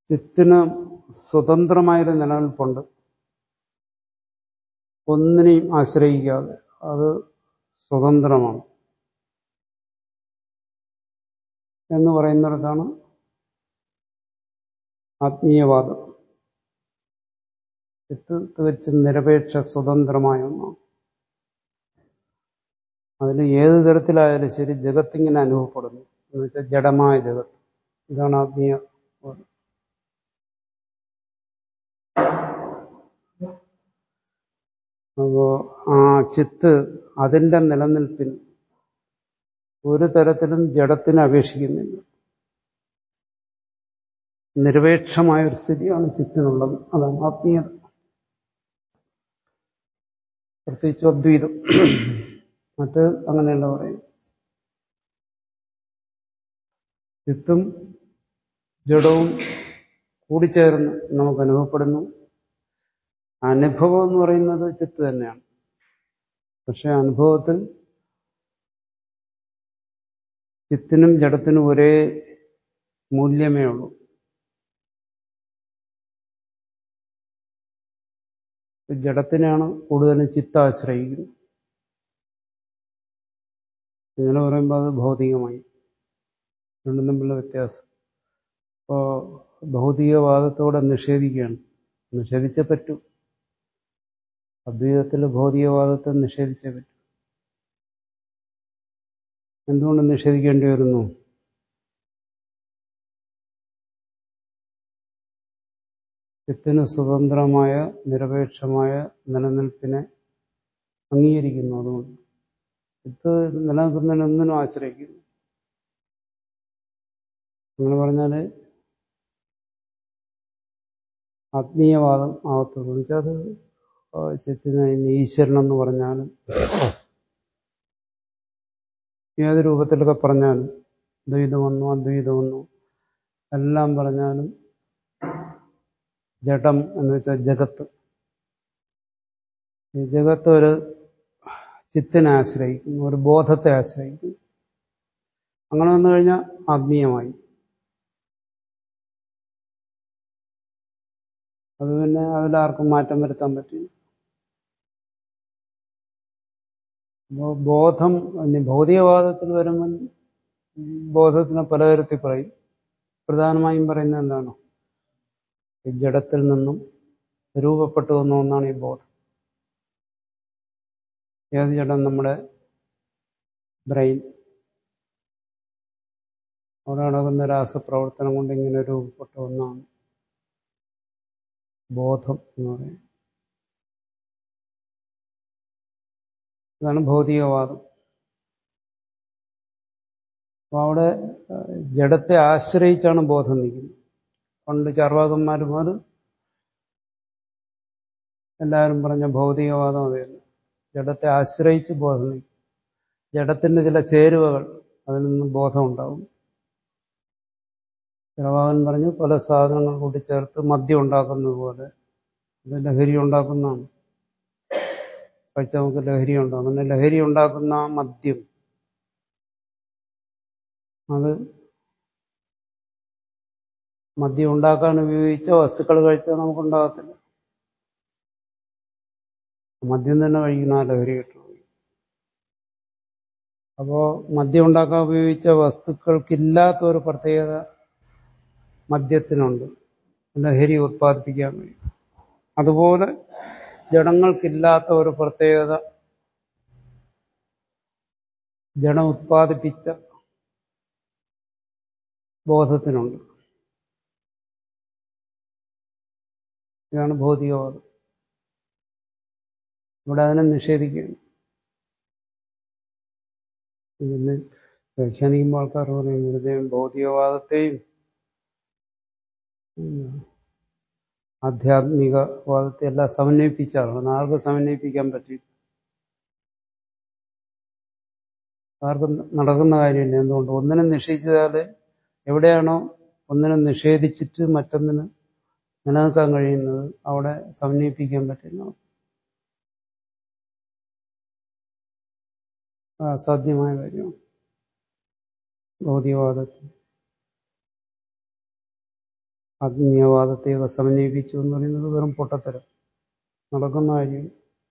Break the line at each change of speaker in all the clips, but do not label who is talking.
ചിത്തിന് സ്വതന്ത്രമായൊരു നിലനിൽപ്പുണ്ട് ഒന്നിനെയും ആശ്രയിക്കാതെ അത് സ്വതന്ത്രമാണ് എന്ന് പറയുന്നിടത്താണ് ആത്മീയവാദം ചിത്ത് തികച്ചും നിരപേക്ഷ സ്വതന്ത്രമായ ഒന്നാണ് അതിന് ഏത് തരത്തിലായാലും ശരി ജഗത്തിങ്ങനെ അനുഭവപ്പെടുന്നു എന്ന് വെച്ചാൽ ജഡമായ ജഗത്ത് ഇതാണ് ആത്മീയവാദം അപ്പോ ആ ചിത്ത് അതിന്റെ നിലനിൽപ്പിന് ഒരു തരത്തിലും ജഡത്തിനെ അപേക്ഷിക്കുന്നില്ല നിരപേക്ഷമായ ഒരു സ്ഥിതിയാണ് ചിത്തിനുള്ളത് അതാണ് ആത്മീയത പ്രത്യേകിച്ച് അദ്വൈതം മറ്റ് അങ്ങനെയല്ല പറയും ചിത്തും ജഡവും കൂടിച്ചേർന്ന് നമുക്ക് അനുഭവപ്പെടുന്നു അനുഭവം എന്ന് പറയുന്നത് ചിത്ത് തന്നെയാണ് പക്ഷെ അനുഭവത്തിൽ ചിത്തിനും ജഡത്തിനും ഒരേ മൂല്യമേ ഉള്ളൂ ജഡത്തിനാണ് കൂടുതലും ചിത്ത ആശ്രയിക്കുന്നത് ഇങ്ങനെ പറയുമ്പോൾ അത് ഭൗതികമായി രണ്ടും തമ്മിലുള്ള വ്യത്യാസം ഇപ്പോൾ ഭൗതികവാദത്തോടെ നിഷേധിക്കുകയാണ് നിഷേധിച്ചേ പറ്റൂ അദ്വൈതത്തിൽ ഭൗതികവാദത്തെ നിഷേധിച്ചേ പറ്റൂ എന്തുകൊണ്ട് നിഷേധിക്കേണ്ടി വരുന്നു ചിത്തിന് സ്വതന്ത്രമായ നിരപേക്ഷമായ നിലനിൽപ്പിനെ അംഗീകരിക്കുന്നു അതുകൊണ്ട് ചിത്ത് നിലനിൽക്കുന്നതിനൊന്നിനും ആശ്രയിക്കുന്നു അങ്ങനെ പറഞ്ഞാൽ ആത്മീയവാദം ആവത്തുള്ളൂ എന്നുവെച്ചാൽ അത് ചിത്തിന് ഈശ്വരൻ എന്ന് പറഞ്ഞാലും ഏത് രൂപത്തിലൊക്കെ പറഞ്ഞാലും ദ്വൈതമെന്നോ അദ്വൈതമെന്നോ എല്ലാം പറഞ്ഞാലും ജഡം എന്ന് വെച്ചാൽ ജഗത്ത് ഈ ജഗത്ത് ഒരു ചിത്തിനെ ആശ്രയിക്കുന്നു ഒരു ബോധത്തെ ആശ്രയിക്കുന്നു അങ്ങനെ വന്നു കഴിഞ്ഞാൽ ആത്മീയമായി അത് പിന്നെ അതിലാർക്കും മാറ്റം വരുത്താൻ പറ്റില്ല അപ്പോൾ ബോധം ഇനി ഭൗതികവാദത്തിൽ വരുമ്പോൾ ബോധത്തിനെ പലതരത്തിൽ പറയും പ്രധാനമായും പറയുന്നത് എന്താണ് ഈ ജഡത്തിൽ നിന്നും രൂപപ്പെട്ടു വന്ന ഒന്നാണ് ഈ ബോധം ഏത് ജഡം നമ്മുടെ ബ്രെയിൻ അവിടെ നടക്കുന്ന രാസപ്രവർത്തനം കൊണ്ട് ഇങ്ങനെ രൂപപ്പെട്ട ഒന്നാണ് ബോധം എന്ന് പറയുന്നത് ഇതാണ് ഭൗതികവാദം അപ്പൊ അവിടെ ജഡത്തെ ആശ്രയിച്ചാണ് ബോധം നിൽക്കുന്നത് പണ്ട് ചാർവാകന്മാരുമാർ എല്ലാവരും പറഞ്ഞ ഭൗതികവാദം അതായിരുന്നു ജഡത്തെ ആശ്രയിച്ച് ബോധം നിൽക്കും ജഡത്തിന്റെ ചില ചേരുവകൾ അതിൽ നിന്ന് ബോധം ഉണ്ടാവും ചാർവാകൻ പറഞ്ഞു പല സാധനങ്ങൾ കൂട്ടിച്ചേർത്ത് മദ്യം ഉണ്ടാക്കുന്നത് പോലെ അത് ലഹരി ഉണ്ടാക്കുന്നതാണ് കഴിച്ച നമുക്ക് ലഹരി ഉണ്ടാകും അങ്ങനെ ലഹരി ഉണ്ടാക്കുന്ന ആ മദ്യം അത് മദ്യം ഉണ്ടാക്കാൻ ഉപയോഗിച്ച വസ്തുക്കൾ കഴിച്ചാൽ നമുക്കുണ്ടാകത്തില്ല മദ്യം തന്നെ കഴിക്കുന്ന ആ ലഹരി കിട്ടും അപ്പോ മദ്യം ഉണ്ടാക്കാൻ ഉപയോഗിച്ച വസ്തുക്കൾക്കില്ലാത്ത ഒരു പ്രത്യേകത മദ്യത്തിനുണ്ട് ലഹരി ഉത്പാദിപ്പിക്കാൻ കഴിയും അതുപോലെ ജഡങ്ങൾക്കില്ലാത്ത ഒരു പ്രത്യേകത ജഡം ഉത്പാദിപ്പിച്ച ബോധത്തിനുണ്ട് ഇതാണ് ഭൗതികവാദം ഇവിടെ അതിനെ നിഷേധിക്കുകയാണ് പിന്നെ വ്യാഖ്യാനിക്കുമ്പോൾ ആൾക്കാർ പറയും ഗുരുദേവൻ ഭൗതികവാദത്തെയും ആധ്യാത്മികവാദത്തെ എല്ലാം സമന്വയിപ്പിച്ചാണ് ആർക്കും സമന്വയിപ്പിക്കാൻ പറ്റില്ല ആർക്കും നടക്കുന്ന കാര്യമില്ല എന്തുകൊണ്ട് ഒന്നിനെ നിഷേധിച്ചാൽ എവിടെയാണോ ഒന്നിനെ നിഷേധിച്ചിട്ട് മറ്റൊന്നിന് നിലനിൽക്കാൻ കഴിയുന്നത് അവിടെ സമന്വയിപ്പിക്കാൻ പറ്റില്ല അസാധ്യമായ കാര്യമാണ് ഭൗതികവാദത്തിൽ ആത്മീയവാദത്തെയൊക്കെ സമന്വയിപ്പിച്ചു എന്ന് പറയുന്നത് വെറും പൊട്ടത്തരം നടക്കുന്ന കാര്യം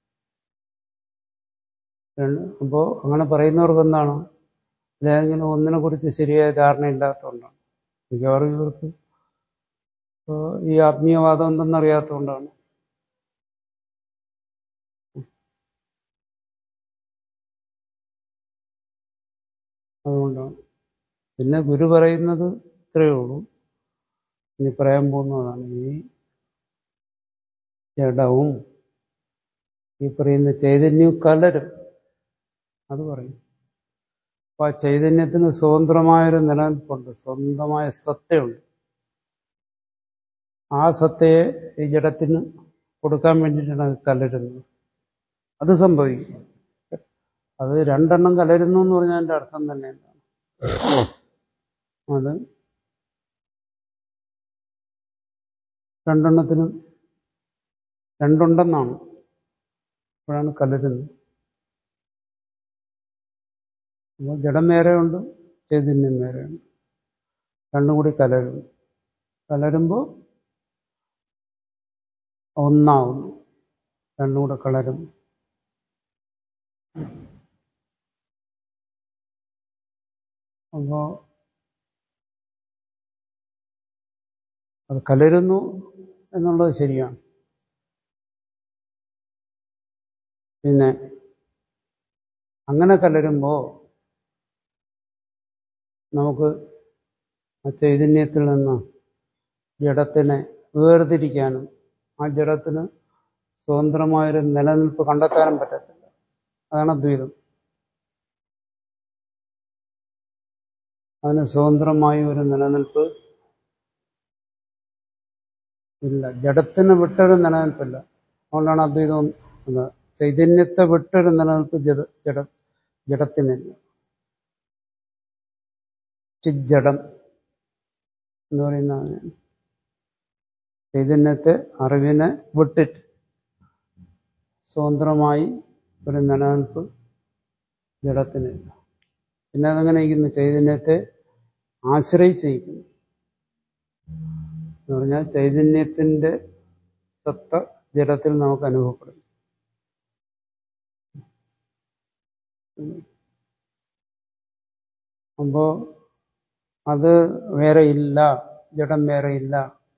അപ്പോൾ അങ്ങനെ പറയുന്നവർക്ക് എന്താണ് ഏതെങ്കിലും ഒന്നിനെ കുറിച്ച് ശരിയായ ധാരണയില്ലാത്തതുകൊണ്ടാണ് മിക്കവാറും ഇവർക്ക് ഈ ആത്മീയവാദം എന്തെന്നറിയാത്തതുകൊണ്ടാണ് അതുകൊണ്ടാണ് പിന്നെ ഗുരു പറയുന്നത് ഇത്രയേ ഉള്ളൂ ഇനി പറയാൻ പോകുന്നതാണ് ഈ ജഡവും ഈ പറയുന്ന ചൈതന്യവും കലരും അത് പറയും അപ്പൊ ആ ചൈതന്യത്തിന് സ്വതന്ത്രമായൊരു നിലനിൽപ്പുണ്ട് സ്വന്തമായ സത്തയുണ്ട് ആ സത്തയെ ഈ ജഡത്തിന് കൊടുക്കാൻ വേണ്ടിയിട്ടാണ് അത് കലരുന്നത് അത് സംഭവിക്കും അത് രണ്ടെണ്ണം കലരുന്നു എന്ന് പറഞ്ഞാൽ അതിന്റെ അർത്ഥം തന്നെ എന്താണ് അത് രണ്ടെണ്ണത്തിനും രണ്ടുണ്ടെന്നാണ് അപ്പോഴാണ് കലരുന്നത് അപ്പോൾ ജഡം വേറെയുണ്ട് ചൈതന്യം വേറെയുണ്ട് രണ്ടും കൂടി കലരും കലരുമ്പോൾ ഒന്നാവുന്നു രണ്ടും കൂടെ കളരും അപ്പോൾ അത് കലരുന്നു എന്നുള്ളത് ശരിയാണ് പിന്നെ അങ്ങനെ കലരുമ്പോൾ നമുക്ക് ആ ചൈതന്യത്തിൽ നിന്ന് ജഡത്തിനെ വേർതിരിക്കാനും ആ ജഡത്തിന് സ്വതന്ത്രമായൊരു നിലനിൽപ്പ് കണ്ടെത്താനും പറ്റത്തില്ല അതാണ് അദ്വൈതം അതിന് സ്വതന്ത്രമായ ഒരു നിലനിൽപ്പ് ഇല്ല ജഡത്തിന് വിട്ടൊരു നിലനിൽപ്പില്ല അതുകൊണ്ടാണ് അദ്വൈതം എന്താ ചൈതന്യത്തെ വിട്ടൊരു നിലനിൽപ്പ് ജഡ ജഡ ജഡത്തിനില്ല ചിജ്ജടം എന്ന് പറയുന്ന അങ്ങനെയാണ് ചൈതന്യത്തെ അറിവിനെ വിട്ടിട്ട് സ്വതന്ത്രമായി ഒരു നിലനിൽപ്പ് ജഡത്തിനില്ല പിന്നെ അതെങ്ങനെ ഇരിക്കുന്നു ചൈതന്യത്തെ ആശ്രയിച്ചിരിക്കുന്നു എന്ന് പറഞ്ഞാൽ ചൈതന്യത്തിന്റെ സത്ത ജഡത്തിൽ നമുക്ക് അനുഭവപ്പെടും അപ്പോ അത് വേറെ ഇല്ല ജഡം വേറെ ഇല്ല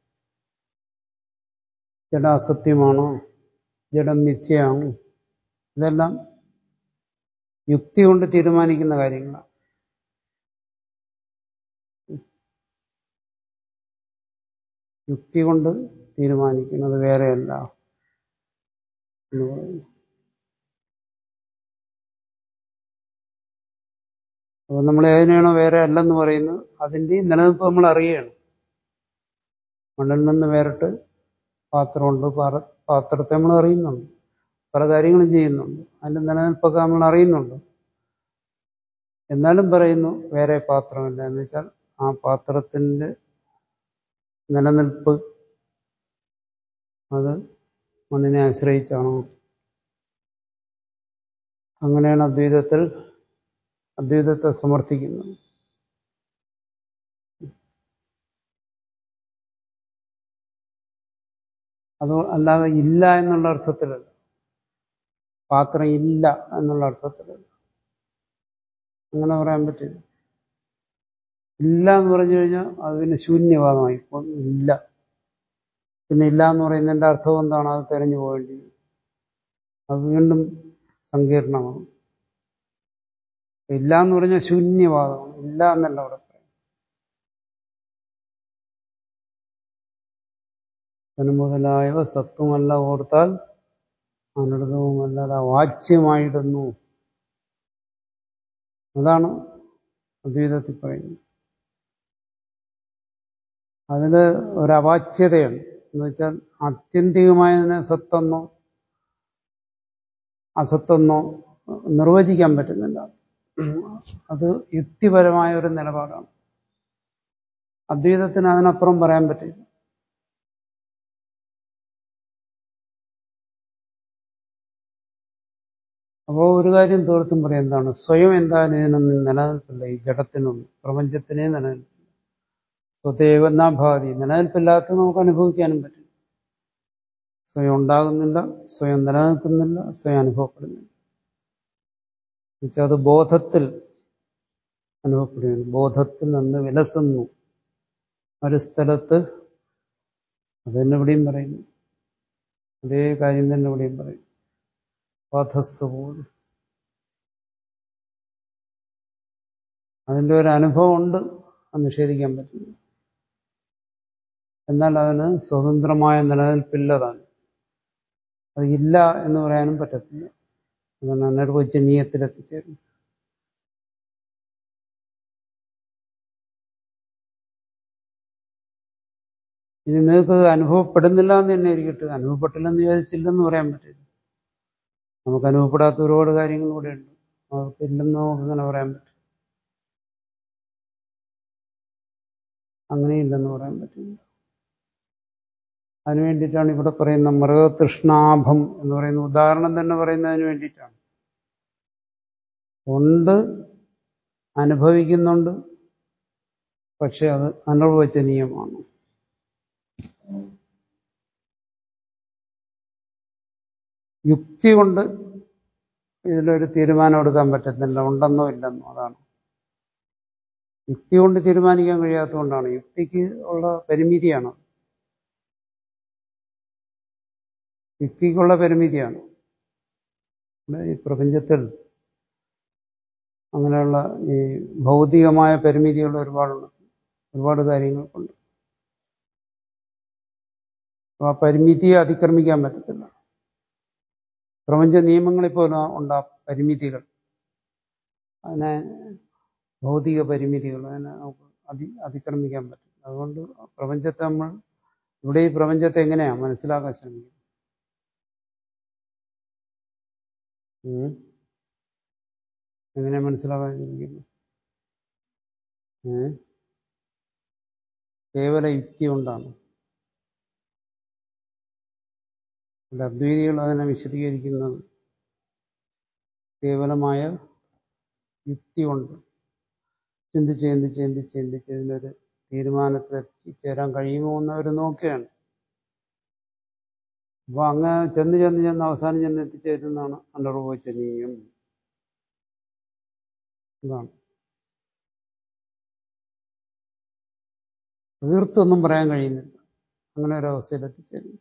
ജഡ അസത്യമാണോ ജഡം മിഥ്യയാണോ ഇതെല്ലാം യുക്തി കൊണ്ട് തീരുമാനിക്കുന്ന കാര്യങ്ങളാണ് യുക്തി കൊണ്ട് തീരുമാനിക്കുന്നത് വേറെയല്ല എന്ന് പറയുന്നു അപ്പോൾ നമ്മൾ ഏതിനാണോ വേറെ അല്ലെന്ന് പറയുന്നത് അതിൻ്റെ നിലനിൽപ്പ് നമ്മൾ അറിയുകയാണ് മണ്ണിൽ നിന്ന് വേറിട്ട് പാത്രമുണ്ട് പാത്രത്തെ നമ്മൾ അറിയുന്നുണ്ട് പല കാര്യങ്ങളും ചെയ്യുന്നുണ്ട് അതിൻ്റെ നിലനിൽപ്പൊക്കെ നമ്മൾ അറിയുന്നുണ്ട് എന്നാലും പറയുന്നു വേറെ പാത്രമില്ല എന്ന് വെച്ചാൽ ആ പാത്രത്തിൻ്റെ നിലനിൽപ്പ് അത് മണ്ണിനെ ആശ്രയിച്ചാണോ അങ്ങനെയാണ് അദ്വൈതത്തിൽ അദ്വൈതത്തെ സമർത്ഥിക്കുന്നത് അത് അല്ലാതെ ഇല്ല എന്നുള്ള അർത്ഥത്തിലല്ല പാത്രം ഇല്ല എന്നുള്ള അർത്ഥത്തിലല്ല അങ്ങനെ പറയാൻ പറ്റില്ല ഇല്ല എന്ന് പറഞ്ഞു കഴിഞ്ഞാൽ അത് പിന്നെ ശൂന്യവാദമായി ഇപ്പം ഇല്ല പിന്നെ ഇല്ല എന്ന് പറയുന്നതിന്റെ അർത്ഥം എന്താണ് അത് തെരഞ്ഞു പോകേണ്ടി അത് വീണ്ടും സങ്കീർണമാണ് ഇല്ല എന്ന് പറഞ്ഞാൽ ശൂന്യവാദമാണ് ഇല്ല എന്നല്ല അവിടെ പറയും അതിന് മുതലായവ സത്വമല്ല ഓർത്താൽ അനൃതവുമല്ല വാച്യമായിടുന്നു അതാണ് അദ്വൈതത്തിൽ പറയുന്നത് അതിന് ഒരവാച്യതയാണ് എന്ന് വെച്ചാൽ ആത്യന്തികമായതിനെ സത്തെന്നോ അസത്തെന്നോ നിർവചിക്കാൻ പറ്റുന്നില്ല അത് യുക്തിപരമായ ഒരു നിലപാടാണ് അദ്വൈതത്തിന് അതിനപ്പുറം പറയാൻ പറ്റില്ല അപ്പോൾ ഒരു കാര്യം തീർത്തും പറയാം എന്താണ് സ്വയം എന്തായാലും ഇതിനൊന്നും നിലനിൽപ്പില്ല ഈ ജഡത്തിനൊന്നും പ്രപഞ്ചത്തിനേ നിലനിൽപ്പില്ല സ്വദേവനാഭാതി നിലനിൽപ്പില്ലാത്ത നമുക്ക് അനുഭവിക്കാനും പറ്റും സ്വയം ഉണ്ടാകുന്നില്ല സ്വയം നിലനിൽക്കുന്നില്ല സ്വയം അനുഭവപ്പെടുന്നില്ല എന്നുവെച്ചാൽ അത് ബോധത്തിൽ അനുഭവപ്പെടുകയാണ് ബോധത്തിൽ നിന്ന് വിലസുന്നു ഒരു സ്ഥലത്ത് അതന്നെ ഇവിടെയും പറയുന്നു അതേ കാര്യം തന്നെ ഇവിടെയും പറയും ബോധസ് പോലും അതിൻ്റെ ഒരു അനുഭവം ഉണ്ട് അത് നിഷേധിക്കാൻ പറ്റില്ല എന്നാൽ അതിന് സ്വതന്ത്രമായ നിലനിൽപ്പില്ലതാണ് അത് ഇല്ല എന്ന് പറയാനും പറ്റത്തില്ല അതാണ് അനിർവചനീയത്തിൽ എത്തിച്ചേരുന്നത് ഇനി നിങ്ങൾക്ക് അനുഭവപ്പെടുന്നില്ല എന്ന് തന്നെ ഇരിക്കട്ടെ അനുഭവപ്പെട്ടില്ലെന്ന് ചോദിച്ചില്ലെന്ന് പറയാൻ പറ്റില്ല നമുക്ക് അനുഭവപ്പെടാത്ത ഒരുപാട് കാര്യങ്ങൾ ഇവിടെ ഉണ്ട് അവർക്ക് ഇല്ലെന്ന് നമുക്ക് ഇങ്ങനെ പറയാൻ പറ്റും അങ്ങനെയില്ലെന്ന് പറയാൻ പറ്റില്ല അതിനു വേണ്ടിയിട്ടാണ് ഇവിടെ പറയുന്ന മൃഗതൃഷ്ണാഭം എന്ന് പറയുന്ന ഉദാഹരണം തന്നെ പറയുന്നതിന് വേണ്ടിയിട്ടാണ് ഉണ്ട് അനുഭവിക്കുന്നുണ്ട് പക്ഷെ അത് അനിർവചനീയമാണ് യുക്തി കൊണ്ട് ഇതിലൊരു തീരുമാനം എടുക്കാൻ പറ്റത്തില്ല ഉണ്ടെന്നോ ഇല്ലെന്നോ അതാണ് യുക്തി കൊണ്ട് തീരുമാനിക്കാൻ കഴിയാത്തതുകൊണ്ടാണ് യുക്തിക്ക് ഉള്ള പരിമിതിയാണ് യുക്തിക്കുള്ള പരിമിതിയാണ് ഈ പ്രപഞ്ചത്തിൽ അങ്ങനെയുള്ള ഈ ഭൗതികമായ പരിമിതികൾ ഒരുപാടുണ്ട് ഒരുപാട് കാര്യങ്ങൾക്കുണ്ട് അപ്പോൾ ആ പരിമിതിയെ അതിക്രമിക്കാൻ പറ്റത്തില്ല പ്രപഞ്ച നിയമങ്ങളിൽ പോലും ഉണ്ടാ പരിമിതികൾ അതിനെ ഭൗതിക പരിമിതികൾ അതിനെ നമുക്ക് അതി അതിക്രമിക്കാൻ പറ്റും അതുകൊണ്ട് പ്രപഞ്ചത്തെ നമ്മൾ ഇവിടെ ഈ പ്രപഞ്ചത്തെ എങ്ങനെയാണ് മനസ്സിലാക്കാൻ ശ്രമിക്കുന്നത് എങ്ങനെ മനസ്സിലാക്കാൻ ശ്രമിക്കുന്നു ഏ കേവല യുക്തി കൊണ്ടാണ് അദ്വൈതികൾ അതിനെ വിശദീകരിക്കുന്നത് കേവലമായ യുക്തി കൊണ്ട് ചിന്തിച്ച് ചിന്തിച്ച് ചിന്തിച്ച് ചിന്തിച്ച് ഇതിനൊരു തീരുമാനത്തിൽ എത്തിച്ചേരാൻ കഴിയുമോ എന്ന് അവർ നോക്കുകയാണ് അപ്പോൾ അങ്ങ് ചെന്ന് ചെന്ന് ചെന്ന് അവസാനം ചെന്ന് എത്തിച്ചേരുന്നതാണ് അണ്ടർവോചനീയം ഇതാണ് തീർത്തൊന്നും പറയാൻ കഴിയുന്നില്ല അങ്ങനെ ഒരു അവസ്ഥയിൽ എത്തിച്ചേരുന്നു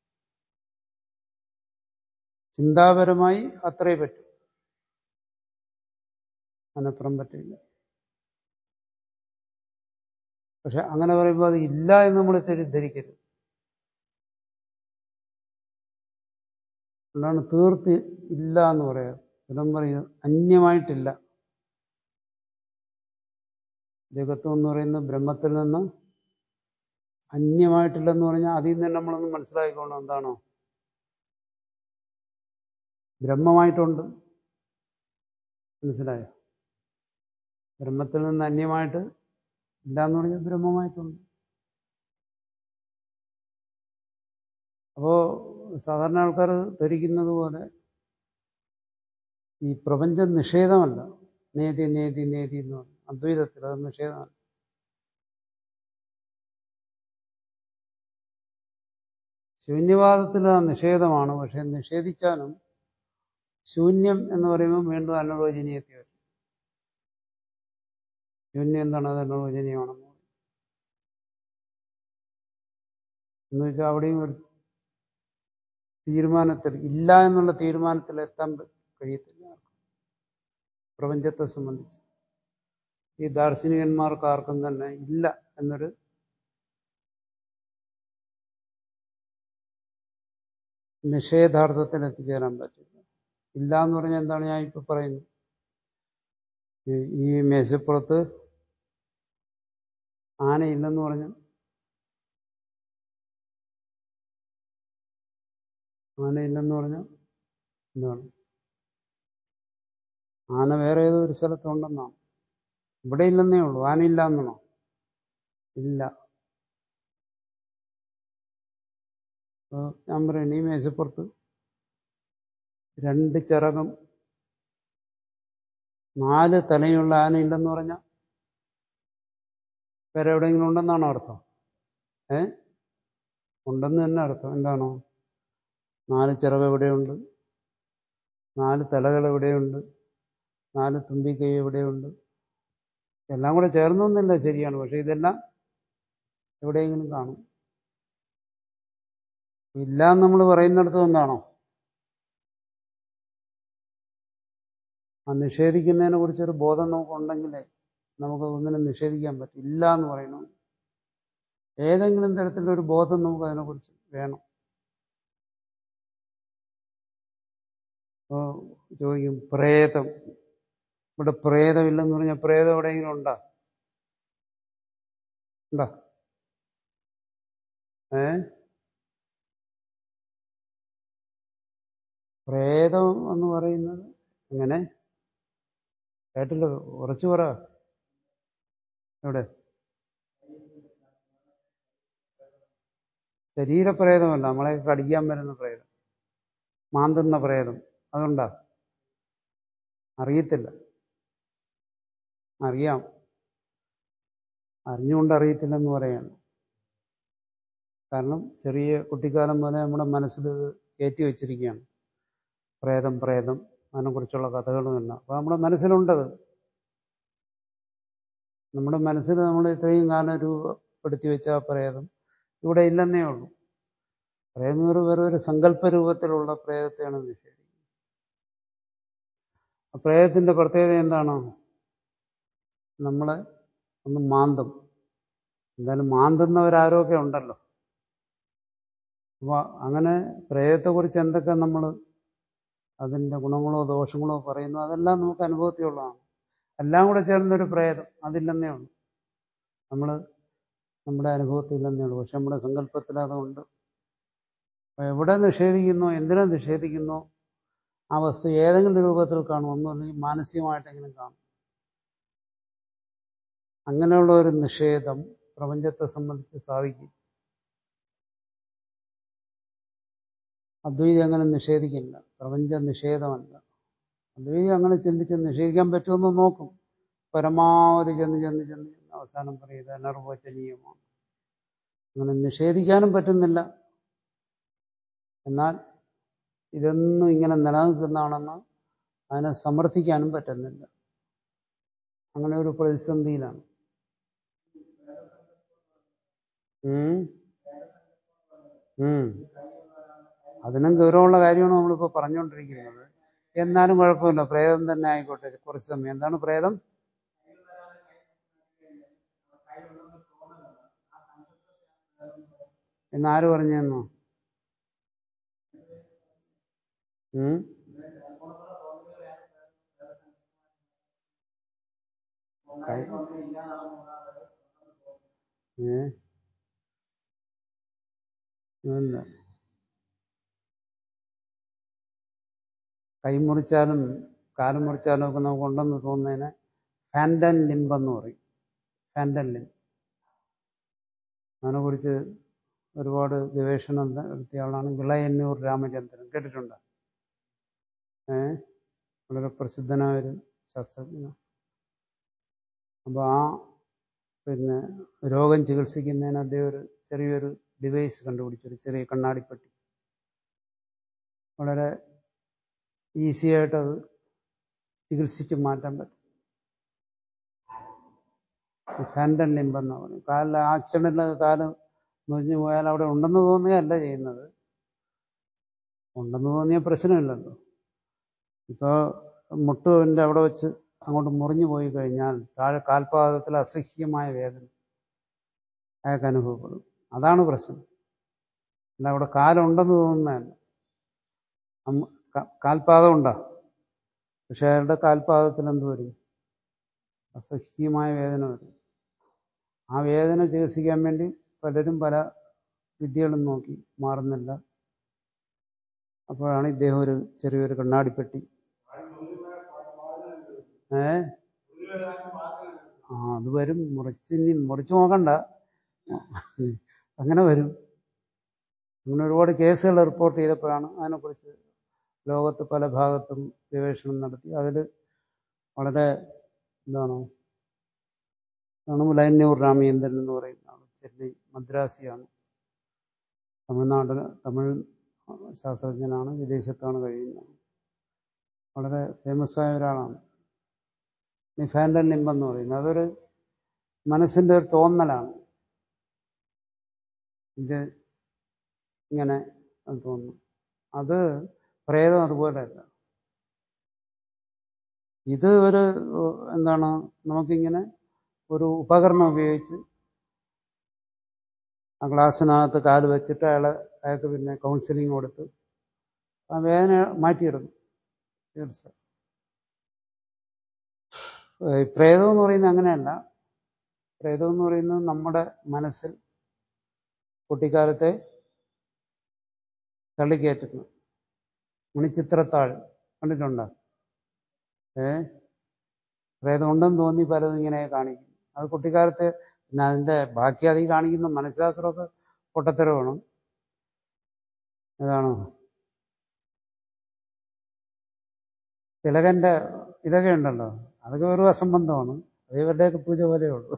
ചിന്താപരമായി അത്രേ പറ്റും അതിനപ്പുറം പറ്റില്ല പക്ഷെ അങ്ങനെ പറയുമ്പോൾ അത് ഇല്ല എന്ന് നമ്മൾ തെറ്റിദ്ധരിക്കരുത് അതുകൊണ്ടാണ് തീർത്ത് ഇല്ല എന്ന് പറയാം ചിലം പറയും അന്യമായിട്ടില്ല ജഗത്വം എന്ന് പറയുന്ന ബ്രഹ്മത്തിൽ നിന്ന് അന്യമായിട്ടില്ലെന്ന് പറഞ്ഞാൽ അതിൽ നിന്ന് നമ്മളൊന്ന് മനസ്സിലാക്കിക്കോണം എന്താണോ ബ്രഹ്മമായിട്ടുണ്ട് മനസ്സിലായോ ബ്രഹ്മത്തിൽ നിന്ന് അന്യമായിട്ട് ഇല്ല എന്ന് പറഞ്ഞാൽ ബ്രഹ്മമായിട്ടുണ്ട് അപ്പോ സാധാരണ ആൾക്കാർ ധരിക്കുന്നത് പോലെ ഈ പ്രപഞ്ചം നിഷേധമല്ല നേതി നേതി നേതി എന്ന് പറഞ്ഞു അദ്വൈതത്തിൽ അത് നിഷേധമല്ല ശൂന്യവാദത്തിൽ അത് നിഷേധമാണ് പക്ഷെ നിഷേധിച്ചാലും ശൂന്യം എന്ന് പറയുമ്പോൾ വീണ്ടും അനർവചനീയത്തെ വരും ശൂന്യം എന്താണ് അത് അനർവചനീയമാണെന്ന് പറയും എന്ന് വെച്ചാൽ അവിടെയും ഒരു തീരുമാനത്തിൽ ഇല്ല എന്നുള്ള തീരുമാനത്തിൽ എത്താൻ കഴിയത്തില്ല പ്രപഞ്ചത്തെ സംബന്ധിച്ച് ഈ ദാർശനികന്മാർക്ക് ആർക്കും തന്നെ ഇല്ല എന്നൊരു നിഷേധാർത്ഥത്തിൽ എത്തിച്ചേരാൻ പറ്റില്ല ഇല്ല എന്ന് പറഞ്ഞാൽ എന്താണ് ഞാൻ ഇപ്പൊ പറയുന്നത് ഈ മേശപ്പുറത്ത് ആനയില്ലെന്ന് പറഞ്ഞു ആനയില്ലെന്ന് പറഞ്ഞാൽ എന്താണ് ആന വേറെ ഏതോ ഒരു സ്ഥലത്തുണ്ടെന്നാണ് ഇവിടെ ഇല്ലെന്നേ ഉള്ളൂ ആനയില്ല എന്നാണോ ഇല്ല ഞാൻ പറയുന്നു ഈ മേശപ്പുറത്ത് രണ്ട് ചിറകം നാല് തലയുള്ള ആനയില്ലെന്ന് പറഞ്ഞാൽ വേറെ എവിടെയെങ്കിലും ഉണ്ടെന്നാണോ അർത്ഥം ഏ ഉണ്ടെന്ന് തന്നെ അർത്ഥം എന്താണോ നാല് ചിറക് എവിടെയുണ്ട് നാല് തലകൾ എവിടെയുണ്ട് നാല് തുമ്പിക്കൈ എവിടെയുണ്ട് എല്ലാം കൂടെ ചേർന്നൊന്നുമില്ല ശരിയാണ് പക്ഷെ ഇതെല്ലാം എവിടെയെങ്കിലും കാണും ഇല്ല എന്ന് നമ്മൾ പറയുന്നിടത്ത് എന്താണോ ആ നിഷേധിക്കുന്നതിനെ കുറിച്ചൊരു ബോധം നമുക്കുണ്ടെങ്കിലേ നമുക്ക് ഒന്നിനും നിഷേധിക്കാൻ പറ്റും ഇല്ല എന്ന് പറയണം ഏതെങ്കിലും തരത്തിലൊരു ബോധം നമുക്ക് അതിനെക്കുറിച്ച് വേണം അപ്പോൾ ചോദിക്കും പ്രേതം ഇവിടെ പ്രേതമില്ലെന്ന് പറഞ്ഞാൽ പ്രേതം എവിടെയെങ്കിലും ഉണ്ടോ ഉണ്ടോ ഏ പ്രേതം എന്ന് പറയുന്നത് എങ്ങനെ കേട്ടില്ല ഉറച്ചു പറ എവിടെ ശരീരപ്രേതമല്ല നമ്മളെ കടിക്കാൻ വരുന്ന പ്രേതം മാന്തുന്ന പ്രേതം അതുണ്ടാ അറിയത്തില്ല അറിയാം അറിഞ്ഞുകൊണ്ട് അറിയത്തില്ലെന്ന് പറയാണ് കാരണം ചെറിയ കുട്ടിക്കാലം മുതലേ നമ്മുടെ മനസ്സിൽ ഇത് കയറ്റി വെച്ചിരിക്കുകയാണ് പ്രേതം പ്രേതം അതിനെക്കുറിച്ചുള്ള കഥകളും എല്ലാം അപ്പോൾ നമ്മുടെ മനസ്സിലുണ്ടത് നമ്മുടെ മനസ്സിൽ നമ്മൾ ഇത്രയും കാലം രൂപപ്പെടുത്തി വെച്ച ആ പ്രേതം ഇവിടെ ഇല്ലെന്നേ ഉള്ളൂ പ്രേതം ഒരു വെറും ഒരു സങ്കല്പ രൂപത്തിലുള്ള പ്രേതത്തെയാണ് നിഷേധിക്കുന്നത് ആ പ്രേതത്തിന്റെ പ്രത്യേകത എന്താണ് നമ്മളെ ഒന്ന് മാന്തും എന്തായാലും മാന്തുന്നവരാരൊക്കെ ഉണ്ടല്ലോ അപ്പോൾ അങ്ങനെ പ്രേതത്തെക്കുറിച്ച് എന്തൊക്കെ നമ്മൾ അതിൻ്റെ ഗുണങ്ങളോ ദോഷങ്ങളോ പറയുന്നു അതെല്ലാം നമുക്ക് അനുഭവത്തിലുള്ളതാണ് എല്ലാം കൂടെ ചേർന്നൊരു പ്രേതം അതില്ലെന്നേ ഉള്ളൂ നമ്മൾ നമ്മുടെ അനുഭവത്തിൽ ഇല്ലെന്നേ ഉള്ളൂ പക്ഷെ നമ്മുടെ സങ്കല്പത്തിൽ അതുകൊണ്ട് അപ്പോൾ എവിടെ നിഷേധിക്കുന്നോ എന്തിനെ നിഷേധിക്കുന്നോ ആ വസ്തു ഏതെങ്കിലും രൂപത്തിൽ കാണും ഒന്നും അല്ലെങ്കിൽ മാനസികമായിട്ടെങ്കിലും കാണും അങ്ങനെയുള്ള ഒരു നിഷേധം പ്രപഞ്ചത്തെ സംബന്ധിച്ച് സാധിക്കും അദ്വൈതി അങ്ങനെ നിഷേധിക്കില്ല പ്രപഞ്ച നിഷേധമല്ല അദ്വൈതി അങ്ങനെ ചിന്തിച്ച് നിഷേധിക്കാൻ പറ്റുമെന്ന് നോക്കും പരമാവധി ചെന്ന് ചെന്ന് ചെന്ന് ചെന്ന് അവസാനം പറയുന്നത് അനർവചനീയമാണ് അങ്ങനെ നിഷേധിക്കാനും പറ്റുന്നില്ല എന്നാൽ ഇതൊന്നും ഇങ്ങനെ നിലനിൽക്കുന്നതാണെന്ന് അതിനെ സമർത്ഥിക്കാനും പറ്റുന്നില്ല അങ്ങനെ ഒരു പ്രതിസന്ധിയിലാണ് ഉം. ഉം. അതിനും ഗൗരവമുള്ള കാര്യമാണ് നമ്മളിപ്പോൾ പറഞ്ഞുകൊണ്ടിരിക്കുന്നത് എന്നാലും കുഴപ്പമില്ല പ്രേതം തന്നെ ആയിക്കോട്ടെ കുറച്ച് സമയം എന്താണ് പ്രേതം എന്നാര് പറഞ്ഞെന്നോ ഉം കൈ- ഏ ഇല്ല കൈ മുറിച്ചാലും കാല് മുറിച്ചാലും ഒക്കെ നമുക്ക് ഉണ്ടെന്ന് തോന്നുന്നതിന് ഫാൻഡൻ ലിംബ് എന്ന് പറയും ഫാൻഡൻ ലിംബ് അതിനെക്കുറിച്ച് ഒരുപാട് ഗവേഷണം നടത്തിയ ആളാണ് വിളയന്നൂർ രാമചന്ദ്രൻ കേട്ടിട്ടുണ്ടോ ഏ വളരെ പ്രസിദ്ധനായ ഒരു ശാസ്ത്രജ്ഞനാണ് അപ്പോൾ ആ പിന്നെ രോഗം ചികിത്സിക്കുന്നതിന് അദ്ദേഹം ഒരു ചെറിയൊരു ഡിവൈസ് കണ്ടുപിടിച്ചു ഒരു ചെറിയ കണ്ണാടിപ്പെട്ടി വളരെ ഈസി ആയിട്ടത് ചികിത്സിച്ച് മാറ്റാൻ പറ്റും ഫാൻഡൻ ലിംബ് എന്നാ പറയും കാലിൽ ആക്സിഡന്റിലൊക്കെ കാല് മുറിഞ്ഞു പോയാൽ അവിടെ ഉണ്ടെന്ന് തോന്നുകയല്ല ചെയ്യുന്നത് ഉണ്ടെന്ന് തോന്നിയ പ്രശ്നമില്ലല്ലോ ഇപ്പോൾ മുട്ടുവിൻ്റെ അവിടെ വെച്ച് അങ്ങോട്ട് മുറിഞ്ഞു പോയി കഴിഞ്ഞാൽ താഴെ കാൽപാദത്തിൽ അസഹ്യമായ വേദന അയാൾക്ക് അനുഭവപ്പെടും അതാണ് പ്രശ്നം അല്ല അവിടെ കാലുണ്ടെന്ന് തോന്നുന്നതല്ല അമ്മ- ക- കാൽപാദം ഉണ്ടാ പക്ഷെ അയാളുടെ കാൽപാദത്തിൽ എന്ത് വരും അസഹ്യമായ വേദന വരും ആ വേദന ചികിത്സിക്കാൻ വേണ്ടി പലരും പല വിദ്യകളും നോക്കി മാറുന്നില്ല അപ്പോഴാണ് ഇദ്ദേഹം ഒരു ചെറിയൊരു കണ്ണാടിപ്പെട്ടി ഏ ആ അത് വരും മുറിച്ച് ഇനി മുറിച്ച് നോക്കണ്ട അങ്ങനെ വരും അങ്ങനെ ഒരുപാട് കേസുകൾ റിപ്പോർട്ട് ചെയ്തപ്പോഴാണ് അതിനെക്കുറിച്ച് ലോകത്ത് പല ഭാഗത്തും ഗവേഷണം നടത്തി അതിൽ വളരെ എന്താണ് ആണ് മുലയന്നൂർ രാമചന്ദ്രൻ എന്ന് പറയുന്ന ആൾ ചെന്നൈ മദ്രാസിയാണ് തമിഴ്നാട് തമിഴ് ശാസ്ത്രജ്ഞനാണ് വിദേശത്താണ് കഴിയുന്നത് വളരെ ഫേമസ് ആയ ഒരാളാണ് നിഫാൻഡൻ നിംബ് എന്ന് പറയുന്നത് അതൊരു മനസ്സിന്റെ ഒരു തോന്നലാണ് ഇത് ഇങ്ങനെ തോന്നുന്നു അത് പ്രേതം അതുപോലെയല്ല ഇത് ഒരു എന്താണ് നമുക്കിങ്ങനെ ഒരു ഉപകരണം ഉപയോഗിച്ച് ആ ഗ്ലാസ്സിനകത്ത് കാല് വെച്ചിട്ട് അയാളെ അയാൾക്ക് പിന്നെ കൗൺസിലിംഗ് കൊടുത്ത് ആ വേദന മാറ്റിയെടുക്കും ചികിത്സ പ്രേതം എന്ന് പറയുന്നത് അങ്ങനെയല്ല പ്രേതം എന്ന് പറയുന്നത് നമ്മുടെ മനസ്സിൽ കുട്ടിക്കാലത്തെ തള്ളിക്കയറ്റുന്നു മണിച്ചിത്രത്താഴ് കണ്ടിട്ടുണ്ടോ ഏ പ്രേതം ഉണ്ടെന്ന് തോന്നി പലതും ഇങ്ങനെ കാണിക്കും അത് കുട്ടിക്കാലത്തെ പിന്നെ അതിന്റെ ബാക്കി അതിൽ കാണിക്കുന്ന മനഃശാസ്ത്രമൊക്കെ പൊട്ടത്തരമാണ് ഏതാണോ തിലകന്റെ ഇതൊക്കെ ഉണ്ടല്ലോ അതൊക്കെ ഒരു അസംബന്ധമാണ് അത് ഇവരുടെയൊക്കെ പൂജ പോലെയേ ഉള്ളൂ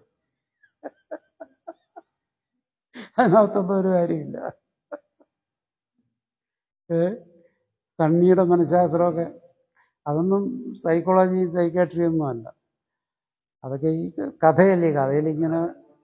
അതിനകത്തൊന്നും ഒരു കാര്യമില്ല ഏ സണ്ണിയുടെ മനഃശാസ്ത്രമൊക്കെ അതൊന്നും സൈക്കോളജി സൈക്കാട്രി ഒന്നും അല്ല അതൊക്കെ ഈ കഥയല്ലേ കഥയിൽ ഇങ്ങനെ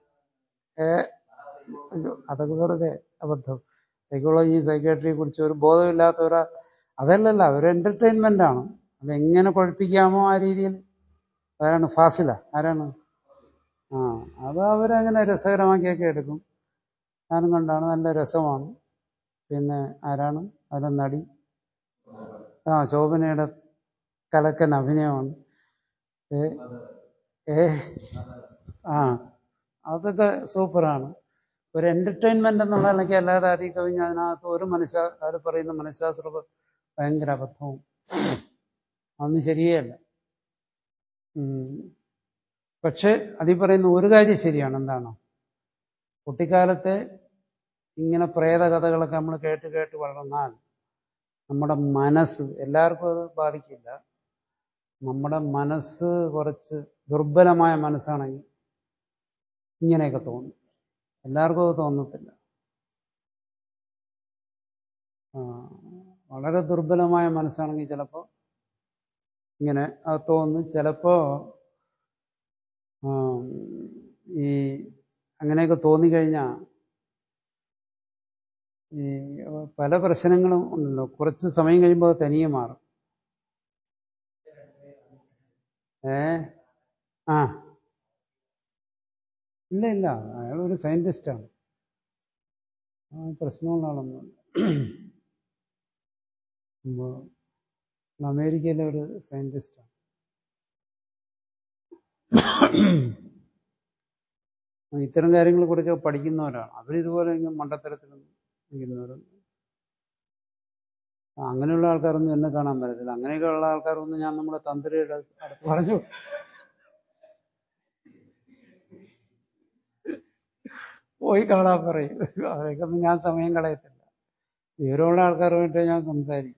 അതൊക്കെ വെറുതെ അബദ്ധം സൈക്കോളജി സൈക്കാട്രിയെ കുറിച്ച് ഒരു ബോധമില്ലാത്ത ഒരു അതല്ലല്ല ഒരു എന്റർടൈൻമെന്റ് ആണ് അതെങ്ങനെ കുഴപ്പിക്കാമോ ആ രീതിയിൽ ആരാണ് ഫാസില ആരാണ് ആ അത് അവരങ്ങനെ രസകരമാക്കിയൊക്കെ എടുക്കും ഞാനും കണ്ടാണ് നല്ല രസമാണ് പിന്നെ ആരാണ് അതിലെ നടി ആ ശോഭനയുടെ കലക്കൻ അഭിനയമാണ് ഏ ഏ ആ അതൊക്കെ സൂപ്പറാണ് ഒരു എന്റർടൈൻമെന്റ് എന്നുള്ള നിലയ്ക്ക് അല്ലാതെ അതി കവിഞ്ഞ് അതിനകത്ത് ഒരു മനഃശാ അവർ പറയുന്ന മനഃശാസ്ത്ര ഭയങ്കര അബദ്ധവും അതൊന്നും ശരിയല്ല പക്ഷെ അതിൽ പറയുന്ന ഒരു കാര്യം ശരിയാണ് എന്താണ് കുട്ടിക്കാലത്തെ ഇങ്ങനെ പ്രേത കഥകളൊക്കെ നമ്മൾ കേട്ട് കേട്ട് വളർന്നാൽ നമ്മുടെ മനസ്സ് എല്ലാവർക്കും അത് ബാധിക്കില്ല നമ്മുടെ മനസ്സ് കുറച്ച് ദുർബലമായ മനസ്സാണെങ്കിൽ ഇങ്ങനെയൊക്കെ തോന്നും എല്ലാവർക്കും അത് തോന്നത്തില്ല വളരെ ദുർബലമായ മനസ്സാണെങ്കിൽ ചിലപ്പോൾ ഇങ്ങനെ അത് തോന്നും ചിലപ്പോൾ ഈ അങ്ങനെയൊക്കെ തോന്നിക്കഴിഞ്ഞാൽ ഈ പല പ്രശ്നങ്ങളും ഉണ്ടല്ലോ കുറച്ച് സമയം കഴിയുമ്പോൾ അത് തനിയെ മാറും ഏ ആ ഇല്ല ഇല്ല അയാൾ ഒരു സയന്റിസ്റ്റാണ് പ്രശ്നമുള്ള ആളൊന്നുമല്ല അമേരിക്കയിലെ ഒരു സയന്റിസ്റ്റാണ് ഇത്തരം കാര്യങ്ങളെ കുറിച്ച് പഠിക്കുന്നവരാണ് അവരിതുപോലെ ഇങ്ങനെ മണ്ടത്തരത്തിലൊന്നും നിൽക്കുന്നവരൊന്നും അങ്ങനെയുള്ള ആൾക്കാരൊന്നും എന്നെ കാണാൻ പറ്റത്തില്ല അങ്ങനെയൊക്കെ ഉള്ള ആൾക്കാരൊന്നും ഞാൻ നമ്മുടെ തന്ത്രിയുടെ അടുത്ത് പറഞ്ഞു പോയി കാണാൻ പറയും അവരൊക്കൊന്നും ഞാൻ സമയം കളയത്തില്ല വിവരമുള്ള ആൾക്കാരുമായിട്ട് ഞാൻ സംസാരിക്കും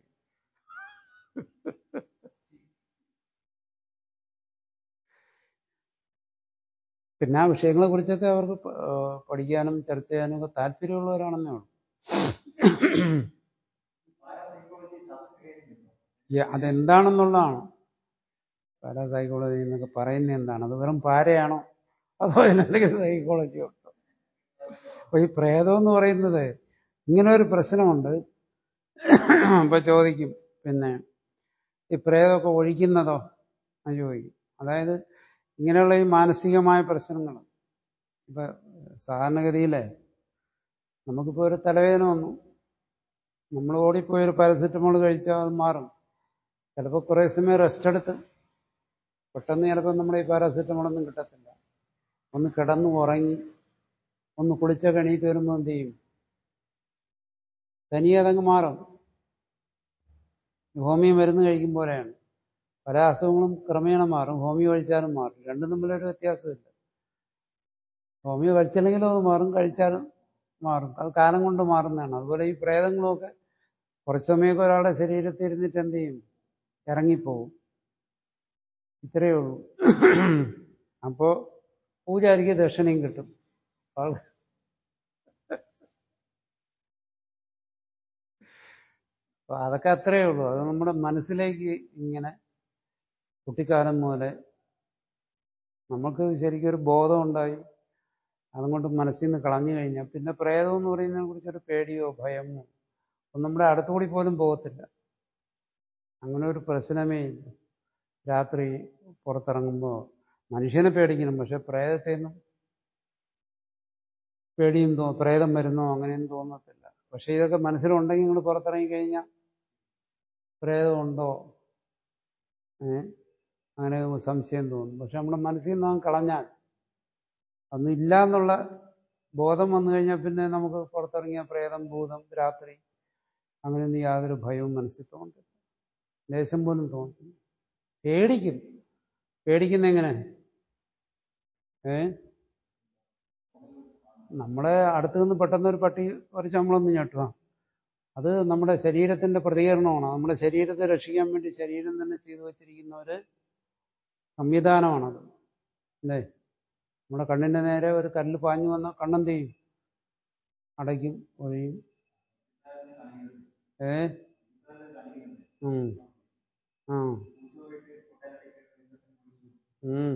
പിന്നെ ആ വിഷയങ്ങളെ കുറിച്ചൊക്കെ അവർക്ക് പഠിക്കാനും ചർച്ച ചെയ്യാനും ഒക്കെ താല്പര്യമുള്ളവരാണെന്നേ ഉള്ളൂ അതെന്താണെന്നുള്ളതാണ് പാരാ സൈക്കോളജി എന്നൊക്കെ പറയുന്നത് എന്താണ് അത് വെറും പാരയാണോ അതോ അതിനെന്തെങ്കിലും സൈക്കോളജി ഉണ്ടോ അപ്പൊ ഈ പ്രേതം എന്ന് പറയുന്നത് ഇങ്ങനെ ഒരു പ്രശ്നമുണ്ട് അപ്പൊ ചോദിക്കും പിന്നെ ഈ പ്രേതമൊക്കെ ഒഴിക്കുന്നതോ എന്ന് ചോദിക്കും അതായത് ഇങ്ങനെയുള്ള ഈ മാനസികമായ പ്രശ്നങ്ങൾ ഇപ്പൊ സാധാരണഗതിയിലെ നമുക്കിപ്പോൾ ഒരു തലവേദന വന്നു നമ്മൾ ഓടിപ്പോയി ഒരു പാരസെറ്റമോൾ കഴിച്ചാൽ അത് മാറും ചിലപ്പോൾ കുറേ സമയം റെസ്റ്റ് എടുത്ത് പെട്ടെന്ന് ചിലപ്പോൾ നമ്മുടെ ഈ പാരാസെറ്റമോളൊന്നും കിട്ടത്തില്ല ഒന്ന് കിടന്ന് ഉറങ്ങി ഒന്ന് കുളിച്ച കണീറ്റ് വരുമ്പോൾ എന്ത് ചെയ്യും തനിയെ അതങ്ങ് മാറും ഹോമിയോ മരുന്ന് കഴിക്കും പോലെയാണ് പല അസുഖങ്ങളും ക്രമേണ മാറും ഹോമിയോ കഴിച്ചാലും മാറും രണ്ടും തമ്മിലൊരു വ്യത്യാസമില്ല ഹോമിയോ കഴിച്ചില്ലെങ്കിലും അത് മാറും കഴിച്ചാലും മാറും അത് കാലം കൊണ്ട് മാറുന്നതാണ് അതുപോലെ ഈ പ്രേതങ്ങളുമൊക്കെ കുറച്ച് സമയമൊക്കെ ഒരാളുടെ ശരീരത്തിൽ ഇരുന്നിട്ട് എന്ത് ചെയ്യും ഇറങ്ങിപ്പോവും ഇത്രയേ ഉള്ളൂ അപ്പോൾ പൂജാരിക്ക് ദക്ഷിണയും കിട്ടും ആൾ അപ്പൊ അതൊക്കെ അത്രയേ ഉള്ളൂ അത് നമ്മുടെ മനസ്സിലേക്ക് ഇങ്ങനെ കുട്ടിക്കാലം മുതലേ നമുക്ക് ശരിക്കും ഒരു ബോധം ഉണ്ടായി അതുകൊണ്ട് മനസ്സിൽ നിന്ന് കളഞ്ഞു കഴിഞ്ഞാൽ പിന്നെ പ്രേതം എന്ന് പറയുന്നതിനെ കുറിച്ചൊരു പേടിയോ ഭയമോ ഒന്നും നമ്മുടെ അടുത്തുകൂടി പോലും പോകത്തില്ല അങ്ങനെ ഒരു പ്രശ്നമേ ഇല്ല രാത്രി പുറത്തിറങ്ങുമ്പോൾ മനുഷ്യനെ പേടിക്കണം പക്ഷെ പ്രേതത്തെയൊന്നും പേടിയും തോ പ്രേതം വരുന്നോ അങ്ങനെയൊന്നും തോന്നത്തില്ല പക്ഷെ ഇതൊക്കെ മനസ്സിലുണ്ടെങ്കിൽ നിങ്ങൾ പുറത്തിറങ്ങി കഴിഞ്ഞാൽ പ്രേതമുണ്ടോ ഏ അങ്ങനെ സംശയം തോന്നും പക്ഷെ നമ്മുടെ മനസ്സിൽ നിന്ന് നാം കളഞ്ഞാൽ അതൊന്നും ഇല്ല എന്നുള്ള ബോധം വന്നു കഴിഞ്ഞാൽ പിന്നെ നമുക്ക് പുറത്തിറങ്ങിയ പ്രേതം ഭൂതം രാത്രി അങ്ങനെയൊന്നും യാതൊരു ഭയവും മനസ്സിൽ തോന്നത്തില്ല ലേശം പോലും തോന്നത്തില്ല പേടിക്കും പേടിക്കുന്ന എങ്ങനെ ഏ നമ്മളെ അടുത്ത് നിന്ന് പെട്ടെന്ന് ഒരു പട്ടി പറിച്ച് നമ്മളൊന്ന് ഞെട്ടുക അത് നമ്മുടെ ശരീരത്തിന്റെ പ്രതികരണമാണ് നമ്മുടെ ശരീരത്തെ രക്ഷിക്കാൻ വേണ്ടി ശരീരം തന്നെ ചെയ്തു വച്ചിരിക്കുന്ന ഒരു സംവിധാനമാണത് അല്ലേ നമ്മുടെ കണ്ണിന്റെ നേരെ ഒരു കല്ല് പാഞ്ഞു വന്ന കണ്ണെന്ത് ചെയ്യും അടയ്ക്കും ഒഴിയും ഏ ഉം. ആ ഉം.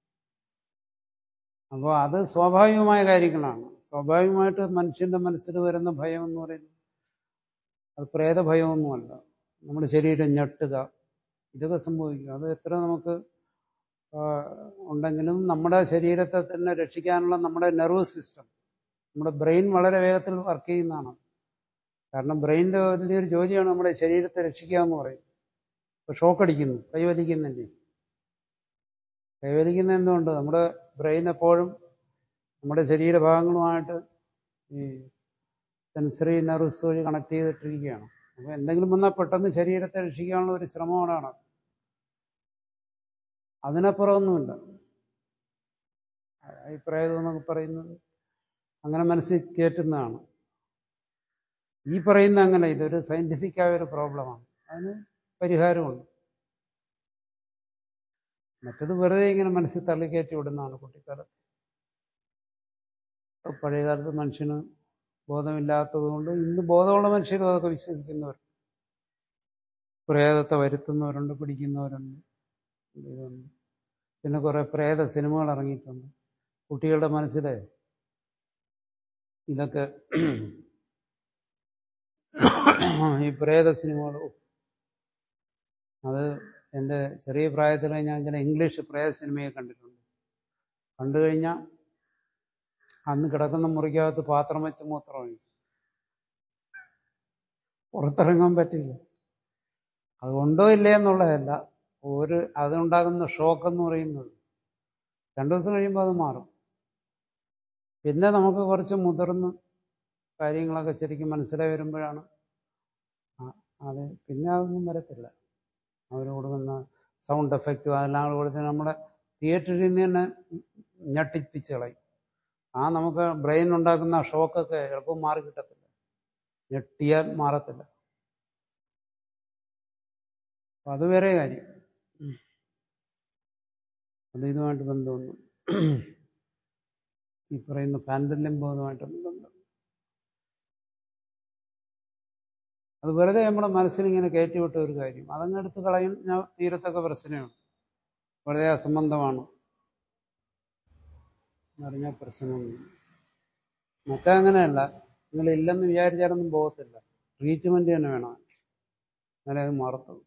അപ്പോൾ അത് സ്വാഭാവികമായ കാര്യങ്ങളാണ് സ്വാഭാവികമായിട്ട് മനുഷ്യന്റെ മനസ്സിൽ വരുന്ന ഭയം എന്ന് പറയുന്നത് അത് പ്രേതഭയമൊന്നുമല്ല നമ്മുടെ ശരീരം ഞെട്ടുക ഇതൊക്കെ സംഭവിക്കും അത് എത്ര നമുക്ക് ആ, ഉണ്ടെങ്കിലും നമ്മുടെ ശരീരത്തെ തന്നെ രക്ഷിക്കാനുള്ള നമ്മുടെ നെർവസ് സിസ്റ്റം നമ്മുടെ ബ്രെയിൻ വളരെ വേഗത്തിൽ വർക്ക് ചെയ്യുന്നതാണ് കാരണം ബ്രെയിനിന്റെ വലിയൊരു ജോലിയാണ് നമ്മുടെ ശരീരത്തെ രക്ഷിക്കുക എന്ന് പറയും ഇപ്പൊ ഷോക്ക് അടിക്കുന്നു കൈവലിക്കുന്നില്ലേ കൈവലിക്കുന്ന എന്തുകൊണ്ട് നമ്മുടെ ബ്രെയിൻ എപ്പോഴും നമ്മുടെ ശരീരഭാഗങ്ങളുമായിട്ട് ഈ സെൻസറി നെർവസ് വഴി കണക്ട് ചെയ്തിട്ടിരിക്കുകയാണ് അപ്പോൾ എന്തെങ്കിലും വന്നാൽ പെട്ടെന്ന് ശരീരത്തെ രക്ഷിക്കാനുള്ള ഒരു ശ്രമമാണ് അതിനപ്പുറമൊന്നുമില്ല ഈ പ്രേതം എന്നൊക്കെ പറയുന്നത് അങ്ങനെ മനസ്സിൽ കയറ്റുന്നതാണ് ഈ പറയുന്ന അങ്ങനെ ഇതൊരു സയന്റിഫിക് ആയ ഒരു പ്രോബ്ലമാണ് അതിന് പരിഹാരമുണ്ട് മറ്റത് വെറുതെ ഇങ്ങനെ മനസ്സിൽ തള്ളിക്കയറ്റി വിടുന്നതാണ് കുട്ടിക്കാലത്ത് പഴയകാലത്ത് മനുഷ്യന് ബോധമില്ലാത്തത് കൊണ്ട് ഇന്ന് ബോധമുള്ള മനുഷ്യരും അതൊക്കെ വിശ്വസിക്കുന്നവർ പ്രേതത്തെ വരുത്തുന്നവരുണ്ട് പിടിക്കുന്നവരുണ്ട് ഇതുണ്ട് പിന്നെ കുറെ പ്രേത സിനിമകൾ ഇറങ്ങിയിട്ടുണ്ട് കുട്ടികളുടെ മനസ്സിലെ ഇതൊക്കെ ഈ പ്രേത സിനിമകൾ അത് എൻ്റെ ചെറിയ പ്രായത്തിൽ ഞാൻ ചില ഇംഗ്ലീഷ് പ്രേത സിനിമയെ കണ്ടിട്ടുണ്ട് കണ്ടു കഴിഞ്ഞാൽ അന്ന് കിടക്കുന്ന മുറിക്കകത്ത് പാത്രം വെച്ച് മൂത്രം ഒഴിക്കും പുറത്തിറങ്ങാൻ പറ്റില്ല അതുകൊണ്ടോ ഇല്ലേ എന്നുള്ളതല്ല ഒരു അതുണ്ടാകുന്ന ഷോക്ക് എന്ന് പറയുന്നത് രണ്ടു ദിവസം കഴിയുമ്പോൾ അത് മാറും പിന്നെ നമുക്ക് കുറച്ച് മുതിർന്ന് കാര്യങ്ങളൊക്കെ ശരിക്കും മനസ്സിലായി വരുമ്പോഴാണ് ആ- അത് പിന്നെ അതൊന്നും വരത്തില്ല അവർ കൊടുക്കുന്ന സൗണ്ട് എഫക്റ്റും അതെല്ലാം കൂടെ കൊടുത്ത് നമ്മുടെ തിയേറ്ററിൽ നിന്ന് തന്നെ ഞെട്ടിപ്പിച്ച് കളയും ആ നമുക്ക് ബ്രെയിൻ ഉണ്ടാക്കുന്ന ഷോക്കൊക്കെ എളുപ്പം മാറി കിട്ടത്തില്ല ഞെട്ടിയാൽ മാറത്തില്ല അപ്പൊ അത് വേറെ കാര്യം ഉം. അത് ഇതുമായിട്ട് ബന്ധമൊന്നും ഈ പറയുന്ന ഫാൻഡല്യം ബോധമായിട്ടൊന്നും ബന്ധം അത് വെറുതെ നമ്മുടെ മനസ്സിലിങ്ങനെ കയറ്റിവിട്ട ഒരു കാര്യം അതങ്ങ് എടുത്ത് കളയും ഞാൻ തീരത്തൊക്കെ പ്രശ്നമാണ് വെറുതെ അസംബന്ധമാണ് എന്നറിഞ്ഞാൽ പ്രശ്നമൊന്നും മറ്റേ അങ്ങനെയല്ല നിങ്ങൾ ഇല്ലെന്ന് വിചാരിച്ചാലൊന്നും പോകത്തില്ല ട്രീറ്റ്മെന്റ് തന്നെ വേണം അങ്ങനെ അത് മാറത്തുള്ളൂ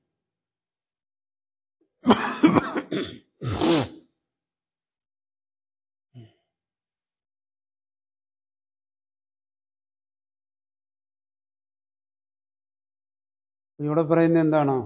ഇവിടെ പറയുന്നത് എന്താണ്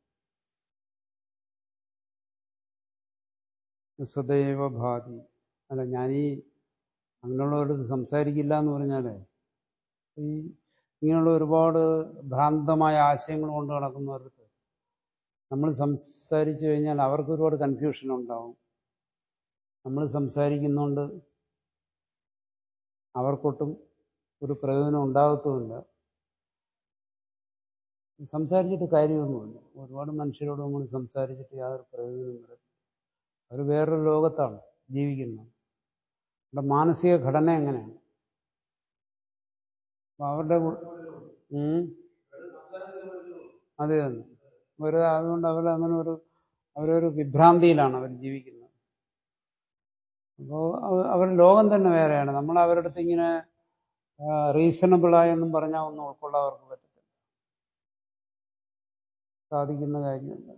സദൈവ ഭാതി അല്ല ഞാനീ അങ്ങനെയുള്ളവരോട് സംസാരിക്കില്ല എന്ന് പറഞ്ഞാലേ ഈ ഇങ്ങനെയുള്ള ഒരുപാട് ഭ്രാന്തമായ ആശയങ്ങൾ കൊണ്ട് നടക്കുന്നവർക്ക് നമ്മൾ സംസാരിച്ചു കഴിഞ്ഞാൽ അവർക്ക് ഒരുപാട് കൺഫ്യൂഷൻ ഉണ്ടാവും നമ്മൾ സംസാരിക്കുന്നതുകൊണ്ട് അവർക്കൊട്ടും ഒരു പ്രയോജനം ഉണ്ടാകത്തുമില്ല സംസാരിച്ചിട്ട് കാര്യമൊന്നുമില്ല ഒരുപാട് മനുഷ്യരോട് നമ്മൾ സംസാരിച്ചിട്ട് യാതൊരു പ്രയോജനവും വരത്തില്ല അവർ വേറൊരു ലോകത്താണ് ജീവിക്കുന്നത് അവരുടെ മാനസിക ഘടന എങ്ങനെയാണ് അപ്പൊ അവരുടെ ഉം, അത് തന്നെ വെറുതെ അതുകൊണ്ട് അവർ അങ്ങനെ ഒരു അവരൊരു വിഭ്രാന്തിയിലാണ് അവർ ജീവിക്കുന്നത് അപ്പോൾ അവരുടെ ലോകം തന്നെ വേറെയാണ് നമ്മൾ അവരുടെ അടുത്ത് ഇങ്ങനെ റീസണബിളായെന്നും പറഞ്ഞാൽ ഒന്നും ഉൾക്കൊള്ളാൻ അവർക്ക് പറ്റത്തില്ല സാധിക്കുന്ന കാര്യമല്ല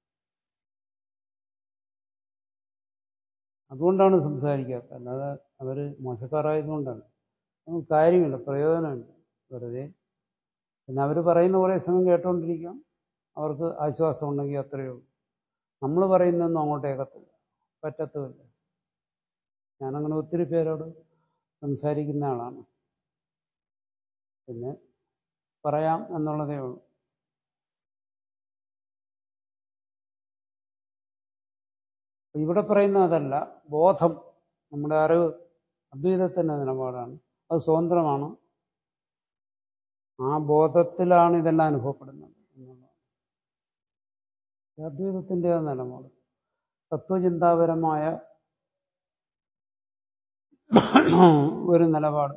അതുകൊണ്ടാണ് സംസാരിക്കാത്തത് അല്ലാതെ അവർ മോശക്കാരായതുകൊണ്ടാണ് ഒന്നും കാര്യമില്ല പ്രയോജനമില്ല വെറുതെ പിന്നെ അവർ പറയുന്ന കുറേ സമയം കേട്ടോണ്ടിരിക്കാം അവർക്ക് ആശ്വാസം ഉണ്ടെങ്കിൽ അത്രയേ ഉള്ളൂ നമ്മൾ പറയുന്നതൊന്നും അങ്ങോട്ട് ഏകത്തില്ല പറ്റത്തുമില്ല ഞാനങ്ങനെ ഒത്തിരി പേരോട് സംസാരിക്കുന്ന ആളാണ് പിന്നെ പറയാം എന്നുള്ളതേ ഉള്ളൂ ഇവിടെ പറയുന്ന അതല്ല ബോധം നമ്മുടെ അറിവ് അദ്വൈതത്തിന്റെ നിലപാടാണ് അത് സ്വതന്ത്രമാണ് ആ ബോധത്തിലാണ് ഇതെല്ലാം അനുഭവപ്പെടുന്നത് എന്നുള്ളതാണ് അദ്വൈതത്തിന്റെ നിലപാട് തത്വചിന്താപരമായ ഒരു നിലപാട്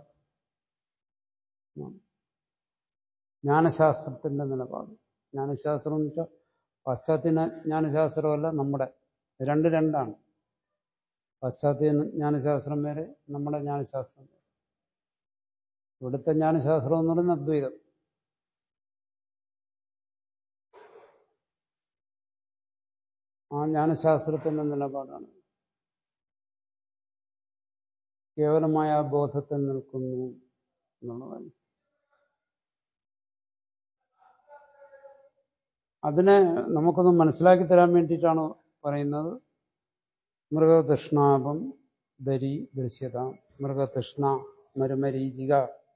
ജ്ഞാനശാസ്ത്രത്തിന്റെ നിലപാട് ജ്ഞാനശാസ്ത്രം എന്ന് വെച്ചാൽ പാശ്ചാത്യ ജ്ഞാനശാസ്ത്രമല്ല നമ്മുടെ രണ്ട് രണ്ടാണ് പാശ്ചാത്യ ജ്ഞാനശാസ്ത്രം വേറെ നമ്മുടെ ജ്ഞാനശാസ്ത്രം വേറെ ഇവിടുത്തെ ജ്ഞാനശാസ്ത്രം എന്ന് പറയുന്നത് അദ്വൈതം ആ ജ്ഞാനശാസ്ത്രത്തിന്റെ നിലപാടാണ് കേവലമായ ആ ബോധത്തിൽ നിൽക്കുന്നു എന്നുള്ളതാണ് അതിനെ നമുക്കൊന്ന് മനസ്സിലാക്കി തരാൻ വേണ്ടിയിട്ടാണ് പറയുന്നത് മൃഗതൃഷ്ണാപം ദരി ദൃശ്യത മൃഗതൃഷ്ണ മരുമരീചിക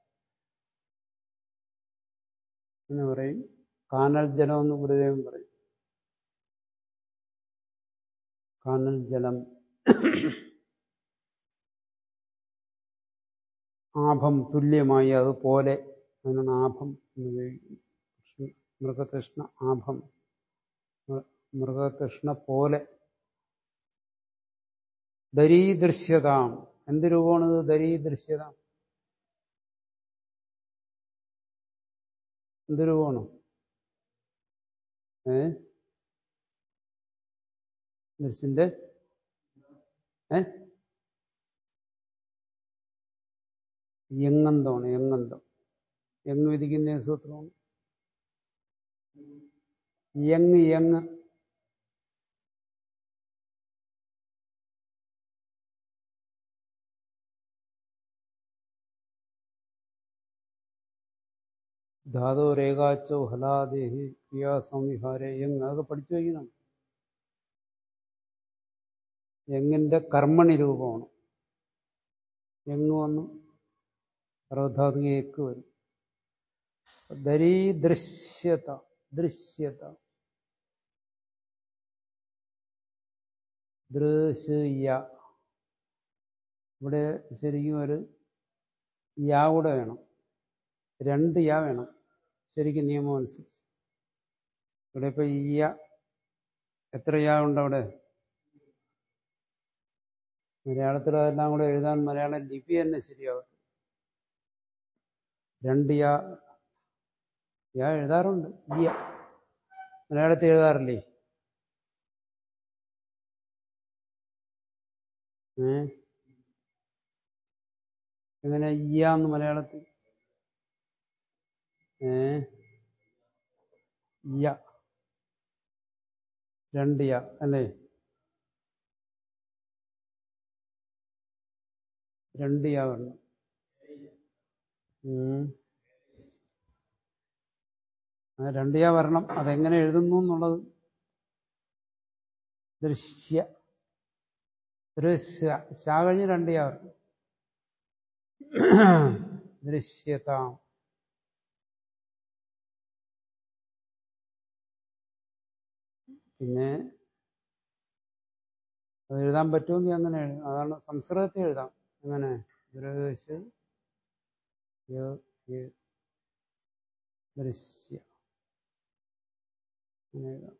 എന്ന് പറയും കാനൽ ജലം എന്ന് ഗുരുദേവൻ പറയും കാനൽ ജലം ആഭം തുല്യമായി അതുപോലെ അതിനാണ് ആഭം എന്ന് ഉപയോഗിക്കുന്നത് മൃഗതൃഷ്ണ ആഭം മൃഗതൃഷ്ണ പോലെ ദരീദൃശ്യത എന്ത് രൂപമാണിത് ദരീദൃശ്യത എന്ത് രൂപമാണ് ഏ ദൃശ്യന്റെ ഏ യങ്ങന്തമാണ് യങ്ങന്തം യങ് വിധിക്കുന്ന സൂത്രമാണ് യങ് യങ് ധാതോ രേഖാച്ചോ ഹലാദേഹി ക്രിയാസംവിഹാരെ യങ് അതൊക്കെ പഠിച്ചു വയ്ക്കണം യങ്ങിന്റെ കർമ്മണി രൂപമാണ് യങ് വന്നു സർവധാതുകേക്ക് വരും ദരീദൃശ്യത ദൃശ്യത ദൃശ്യ ഇവിടെ ശരിക്കും ഒരു യാ കൂടെ വേണം രണ്ട് യാ വേണം ശരിക്കും നിയമം അനുസരിച്ച് ഇവിടെ ഇപ്പൊ ഈ യ എത്ര യാ ഉണ്ട് അവിടെ മലയാളത്തിൽ അതെല്ലാം കൂടെ എഴുതാൻ മലയാളം ലിപി തന്നെ ശരിയാവും രണ്ട് യാ യാ എഴുതാറുണ്ട് ഈ മലയാളത്തിൽ എഴുതാറില്ലേ ഏ എങ്ങനെ ഇയാന്ന് മലയാളത്തിൽ ഏ യ രണ്ട് യ അല്ലേ രണ്ട് യ വരണം ആ രണ്ട് യ വരണം അതെങ്ങനെ എഴുതുന്നു എന്നുള്ളത് ദൃശ്യ ദൃശ്യ ശാ കഴിഞ്ഞ് രണ്ട് യ വരണം ദൃശ്യത പിന്നെ അത് എഴുതാൻ പറ്റുമെങ്കിൽ അങ്ങനെ എഴുതാം അതാണ് സംസ്കൃതത്തിൽ എഴുതാം അങ്ങനെ ദൃശ്യ ദൃശ്യ അങ്ങനെ എഴുതാം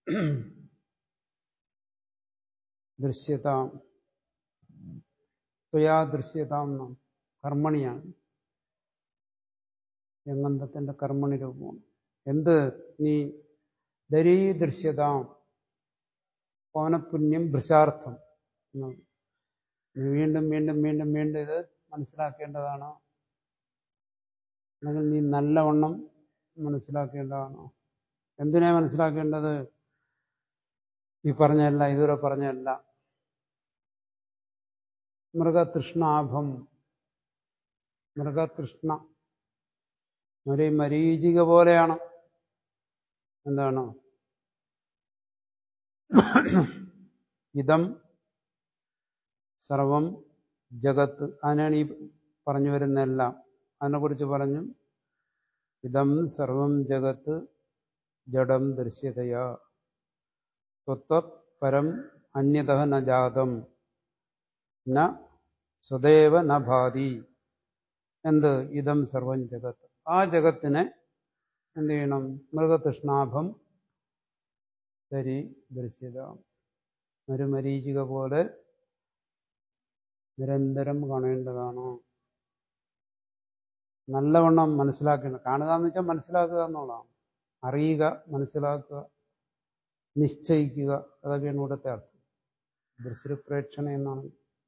ദൃശ്യത ത്വയാ ദൃശ്യതാം നാം കർമ്മണിയാണ് യങ്ങന്തത്തിന്റെ കർമ്മണി രൂപമാണ് എന്ത് നീ ദരീ ദൃശ്യതാം പവനപുണ്യം ഭൃശാർത്ഥം എന്നാണ്. നീ വീണ്ടും വീണ്ടും വീണ്ടും വീണ്ടും ഇത് മനസ്സിലാക്കേണ്ടതാണ് അല്ലെങ്കിൽ നീ നല്ലവണ്ണം മനസ്സിലാക്കേണ്ടതാണ് എന്തിനാ മനസ്സിലാക്കേണ്ടത് ഈ പറഞ്ഞല്ല ഇതുവരെ പറഞ്ഞല്ല മൃഗതൃഷ്ണാഭം മൃഗതൃഷ്ണ ഒരു മരീചിക പോലെയാണ് എന്താണ് ഇതം സർവം ജഗത്ത് അതിനാണ് ഈ പറഞ്ഞു വരുന്നതെല്ലാം അതിനെക്കുറിച്ച് പറഞ്ഞു ഇതം സർവം ജഗത്ത് ജഡം ദൃശ്യതയാ സ്വത്വത് പരം അന്യത ന ജാതം ന സ്വദേവ ന ഭാതി എന്ത് ഇതം സർവം ജഗത്ത് ആ ജഗത്തിനെ എന്ത് ചെയ്യണം മൃഗതൃഷ്ണാഭം തരി ദൃശ്യത ഒരു മരീചിക പോലെ നിരന്തരം കാണേണ്ടതാണ് നല്ലവണ്ണം മനസ്സിലാക്കണം കാണുക എന്ന് വെച്ചാൽ മനസ്സിലാക്കുക എന്നുള്ളതാണ് അറിയുക മനസ്സിലാക്കുക നിശ്ചയിക്കുക അതൊക്കെയാണ് ഇവിടുത്തെ അർത്ഥം ദൃശ്യപ്രേക്ഷണ എന്നാണ്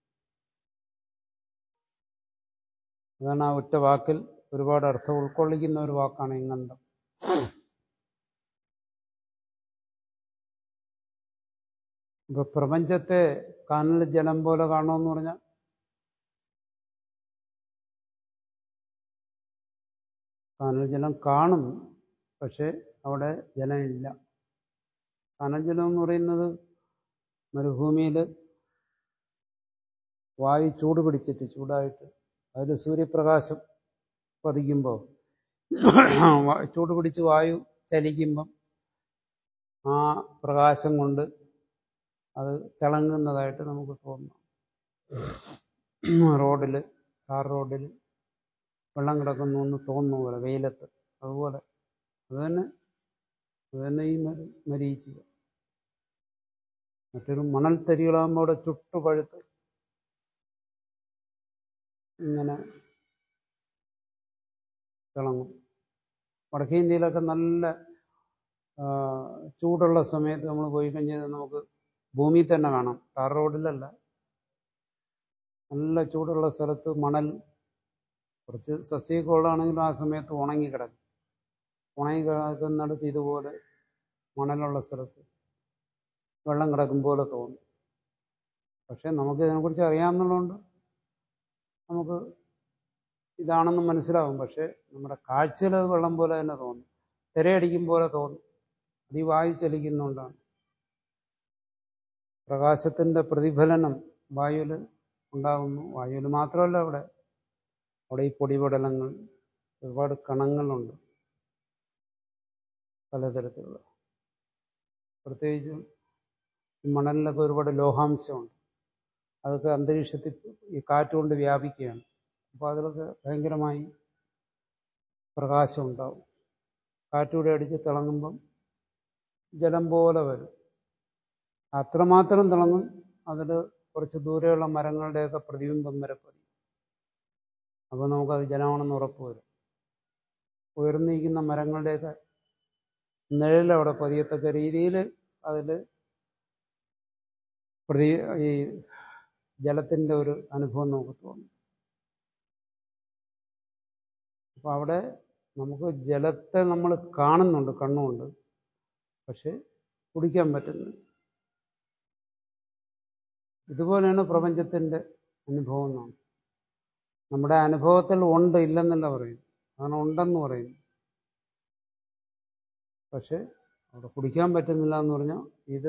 അതാണ് ആ ഒറ്റ വാക്കിൽ ഒരുപാട് അർത്ഥം ഉൾക്കൊള്ളിക്കുന്ന ഒരു വാക്കാണ് ഇങ്ങന്തം ഇപ്പൊ പ്രപഞ്ചത്തെ കാനൽ ജലം പോലെ കാണുമെന്ന് പറഞ്ഞാൽ കാനൽ ജലം കാണും പക്ഷെ അവിടെ ജലമില്ല കാനൽ ജലം എന്ന് പറയുന്നത് മരുഭൂമിയിൽ വായു ചൂട് പിടിച്ചിട്ട് ചൂടായിട്ട് അതിൽ സൂര്യപ്രകാശം പതിക്കുമ്പോൾ ചൂട് പിടിച്ച് വായു ചലിക്കുമ്പം ആ പ്രകാശം കൊണ്ട് അത് തിളങ്ങുന്നതായിട്ട് നമുക്ക് തോന്നാം റോഡിൽ കാർ റോഡിൽ വെള്ളം കിടക്കുന്നു എന്ന് തോന്നുന്ന പോലെ വെയിലത്ത് അതുപോലെ അത് തന്നെ അത് തന്നെ ഈ മരി മരീചിക മറ്റൊരു മണൽത്തരികളാകുമ്പോൾ അവിടെ ചുട്ടു പഴുത്ത് ഇങ്ങനെ തിളങ്ങും വടക്കേ ഇന്ത്യയിലൊക്കെ നല്ല ചൂടുള്ള സമയത്ത് നമ്മൾ പോയി കഴിഞ്ഞാൽ നമുക്ക് ഭൂമിയിൽ തന്നെ കാണാം ടാർ റോഡിലല്ല നല്ല ചൂടുള്ള സ്ഥലത്ത് മണൽ കുറച്ച് സസ്യമൊക്കെ ഉള്ളതാണെങ്കിലും ആ സമയത്ത് ഉണങ്ങി കിടക്കും ഉണങ്ങി കിടക്കുന്നിടത്ത് ഇതുപോലെ മണലുള്ള സ്ഥലത്ത് വെള്ളം കിടക്കും പോലെ തോന്നും പക്ഷെ നമുക്ക് ഇതിനെക്കുറിച്ച് അറിയാമെന്നുള്ളതുകൊണ്ട് നമുക്ക് ഇതാണെന്ന് മനസ്സിലാവും പക്ഷെ നമ്മുടെ കാഴ്ചയിൽ അത് വെള്ളം പോലെ തന്നെ തോന്നും തിരയടിക്കും പോലെ തോന്നും അത് ഈ വായു ചലിക്കുന്നുകൊണ്ടാണ് പ്രകാശത്തിന്റെ പ്രതിഫലനം വായുവിൽ ഉണ്ടാകുന്നു വായുവിൽ മാത്രമല്ല അവിടെ അവിടെ ഈ പൊടിപടലങ്ങൾ ഒരുപാട് കണങ്ങളുണ്ട് പലതരത്തിലുള്ള പ്രത്യേകിച്ചും ഈ മണലിലൊക്കെ ഒരുപാട് ലോഹാംശമുണ്ട് അതൊക്കെ അന്തരീക്ഷത്തിൽ ഈ കാറ്റുകൊണ്ട് വ്യാപിക്കുകയാണ് അപ്പോൾ അതിലൊക്കെ ഭയങ്കരമായി പ്രകാശം ഉണ്ടാവും കാറ്റൂടെ അടിച്ച് തിളങ്ങുമ്പം ജലം പോലെ വരും അത്രമാത്രം തിളങ്ങും അതിൽ കുറച്ച് ദൂരെയുള്ള മരങ്ങളുടെയൊക്കെ പ്രതിബിംബം വരെ പതിയും അപ്പോൾ നമുക്കത് ജലമാണെന്ന് ഉറപ്പ് വരും ഉയർന്നിരിക്കുന്ന മരങ്ങളുടെയൊക്കെ നിഴലവിടെ പതിയത്തക്ക രീതിയിൽ അതിൽ പ്രതി ഈ ജലത്തിൻ്റെ ഒരു അനുഭവം നമുക്ക് തോന്നും അപ്പോൾ അവിടെ നമുക്ക് ജലത്തെ നമ്മൾ കാണുന്നുണ്ട് കണ്ണുകൊണ്ട് പക്ഷെ കുടിക്കാൻ പറ്റുന്നില്ല ഇതുപോലെയാണ് പ്രപഞ്ചത്തിൻ്റെ അനുഭവം എന്നാണ് നമ്മുടെ അനുഭവത്തിൽ ഉണ്ട് ഇല്ലെന്നല്ല പറയുന്നു അതാണ് ഉണ്ടെന്ന് പറയുന്നു പക്ഷെ അവിടെ കുടിക്കാൻ പറ്റുന്നില്ല എന്ന് പറഞ്ഞാൽ ഇത്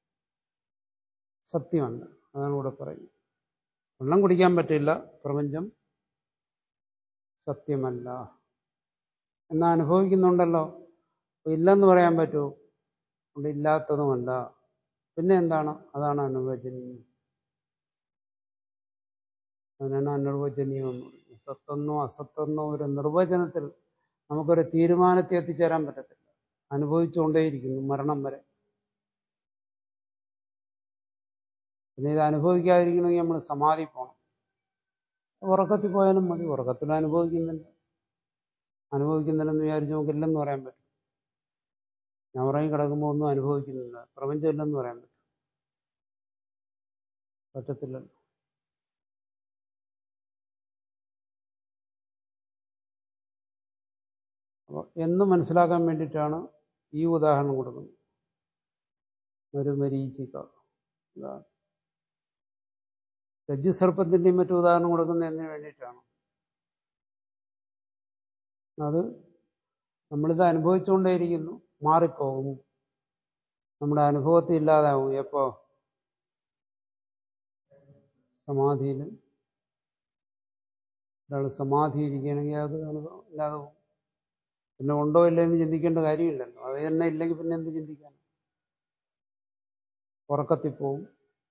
സത്യമല്ല അതാണ് ഇവിടെ പറയുന്നത് വെള്ളം കുടിക്കാൻ പറ്റില്ല പ്രപഞ്ചം സത്യമല്ല എന്നാ അനുഭവിക്കുന്നുണ്ടല്ലോ ഇല്ലെന്ന് പറയാൻ പറ്റുമോ അവിടെ ഇല്ലാത്തതുമല്ല പിന്നെ എന്താണ് അതാണ് അനുവചനീയം അതിനാണ് അനിർവചനീയം എന്ന് പറയുന്നത് സത്തെന്നോ അസത്തെന്നോ ഒരു നിർവചനത്തിൽ നമുക്കൊരു തീരുമാനത്തിൽ എത്തിച്ചേരാൻ പറ്റത്തില്ല അനുഭവിച്ചുകൊണ്ടേയിരിക്കുന്നു മരണം വരെ പിന്നെ ഇത് അനുഭവിക്കാതിരിക്കണമെങ്കിൽ നമ്മൾ സമാധി പോകണം ഉറക്കത്തിൽ പോയാലും മതി ഉറക്കത്തിൽ അനുഭവിക്കുന്നില്ല അനുഭവിക്കുന്നില്ലെന്ന് വിചാരിച്ച് നമുക്ക് ഇല്ലെന്ന് പറയാൻ പറ്റും ഞാൻ ഉറങ്ങി കിടക്കുമ്പോൾ ഒന്നും അനുഭവിക്കുന്നില്ല പ്രപഞ്ചം ഇല്ലെന്ന് പറയാൻ പറ്റും പറ്റത്തില്ലല്ലോ അപ്പോൾ എന്ന് മനസ്സിലാക്കാൻ വേണ്ടിയിട്ടാണ് ഈ ഉദാഹരണം കൊടുക്കുന്നത് ഒരു മരീചിക ഇതാണ് രജ്ജുസർപ്പത്തിൻ്റെയും മറ്റു ഉദാഹരണം കൊടുക്കുന്നതിന് വേണ്ടിയിട്ടാണ് അത് നമ്മളിത് അനുഭവിച്ചുകൊണ്ടേയിരിക്കുന്നു മാറിപ്പോകും നമ്മുടെ അനുഭവത്തിൽ ഇല്ലാതാവും എപ്പോ സമാധിയിൽ ഒരാൾ സമാധി ഇരിക്കുകയാണെങ്കിൽ അത് അനുഭവം ഇല്ലാതെ പോകും പിന്നെ ഉണ്ടോ ഇല്ല എന്ന് ചിന്തിക്കേണ്ട കാര്യമില്ലല്ലോ അത് തന്നെ ഇല്ലെങ്കിൽ പിന്നെ എന്ത് ചിന്തിക്കാൻ ഉറക്കത്തിൽ പോവും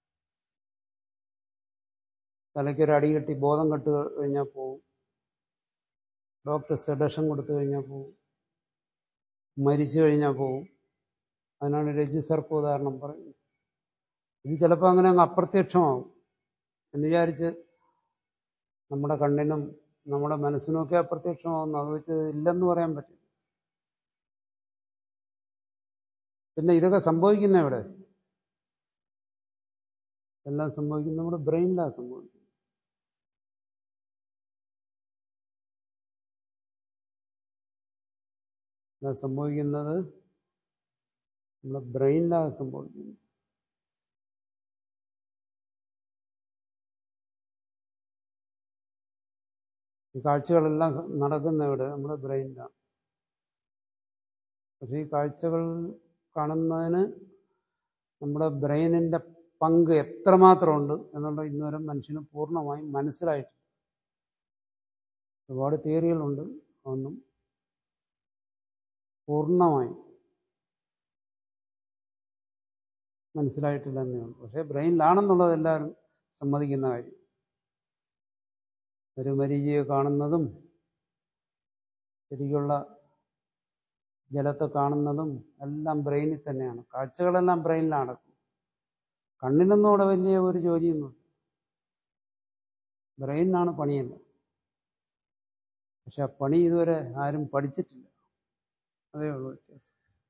തലയ്ക്കൊരു അടി കെട്ടി ബോധം കെട്ട് കഴിഞ്ഞാൽ പോവും ഡോക്ടർ സെഡഷൻ കൊടുത്തു കഴിഞ്ഞാൽ പോവും മരിച്ചു കഴിഞ്ഞാൽ പോവും അതിനാണ് രജ്ജുസർപ്പ ഉദാഹരണം പറയുന്നത് ഇത് ചിലപ്പോൾ അങ്ങനെ അങ്ങ് അപ്രത്യക്ഷമാവും എന്ന് വിചാരിച്ച് നമ്മുടെ കണ്ണിനും നമ്മുടെ മനസ്സിനുമൊക്കെ അപ്രത്യക്ഷമാവുന്നു അത് വെച്ച് ഇല്ലെന്ന് പറയാൻ പറ്റും പിന്നെ ഇതൊക്കെ സംഭവിക്കുന്ന എവിടെ എല്ലാം സംഭവിക്കുന്നത് നമ്മുടെ ബ്രെയിനിലാണ് സംഭവിക്കുന്നത് എല്ലാം സംഭവിക്കുന്നത് നമ്മുടെ ബ്രെയിനിലാണ് സംഭവിക്കുന്നത് ഈ കാഴ്ചകളെല്ലാം നടക്കുന്ന ഇവിടെ നമ്മുടെ ബ്രെയിനിലാണ് പക്ഷെ ഈ കാഴ്ചകൾ കാണുന്നതിന് നമ്മുടെ ബ്രെയിനിന്റെ പങ്ക് എത്രമാത്രമുണ്ട് എന്നുള്ള ഇന്നുവരെ മനുഷ്യന് പൂർണ്ണമായും മനസ്സിലായിട്ടില്ല ഒരുപാട് തിയറികളുണ്ട് അതൊന്നും പൂർണ്ണമായും മനസ്സിലായിട്ടില്ല എന്നേ ഉള്ളൂ പക്ഷേ ബ്രെയിനിലാണെന്നുള്ളത് എല്ലാവരും സമ്മതിക്കുന്ന കാര്യം ഒരു മരീചിയെ കാണുന്നതും ശരിക്കുള്ള ജലത്തെ കാണുന്നതും എല്ലാം ബ്രെയിനിൽ തന്നെയാണ് കാഴ്ചകളെല്ലാം ബ്രെയിനിലാണ് നടക്കുന്നത് കണ്ണിനൊന്നും അവിടെ വലിയ ഒരു ജോലിയൊന്നും ബ്രെയിനിനാണ് പണിയല്ല പക്ഷെ ആ പണി ഇതുവരെ ആരും പഠിച്ചിട്ടില്ല അതേ ഉള്ളൂ വ്യത്യാസം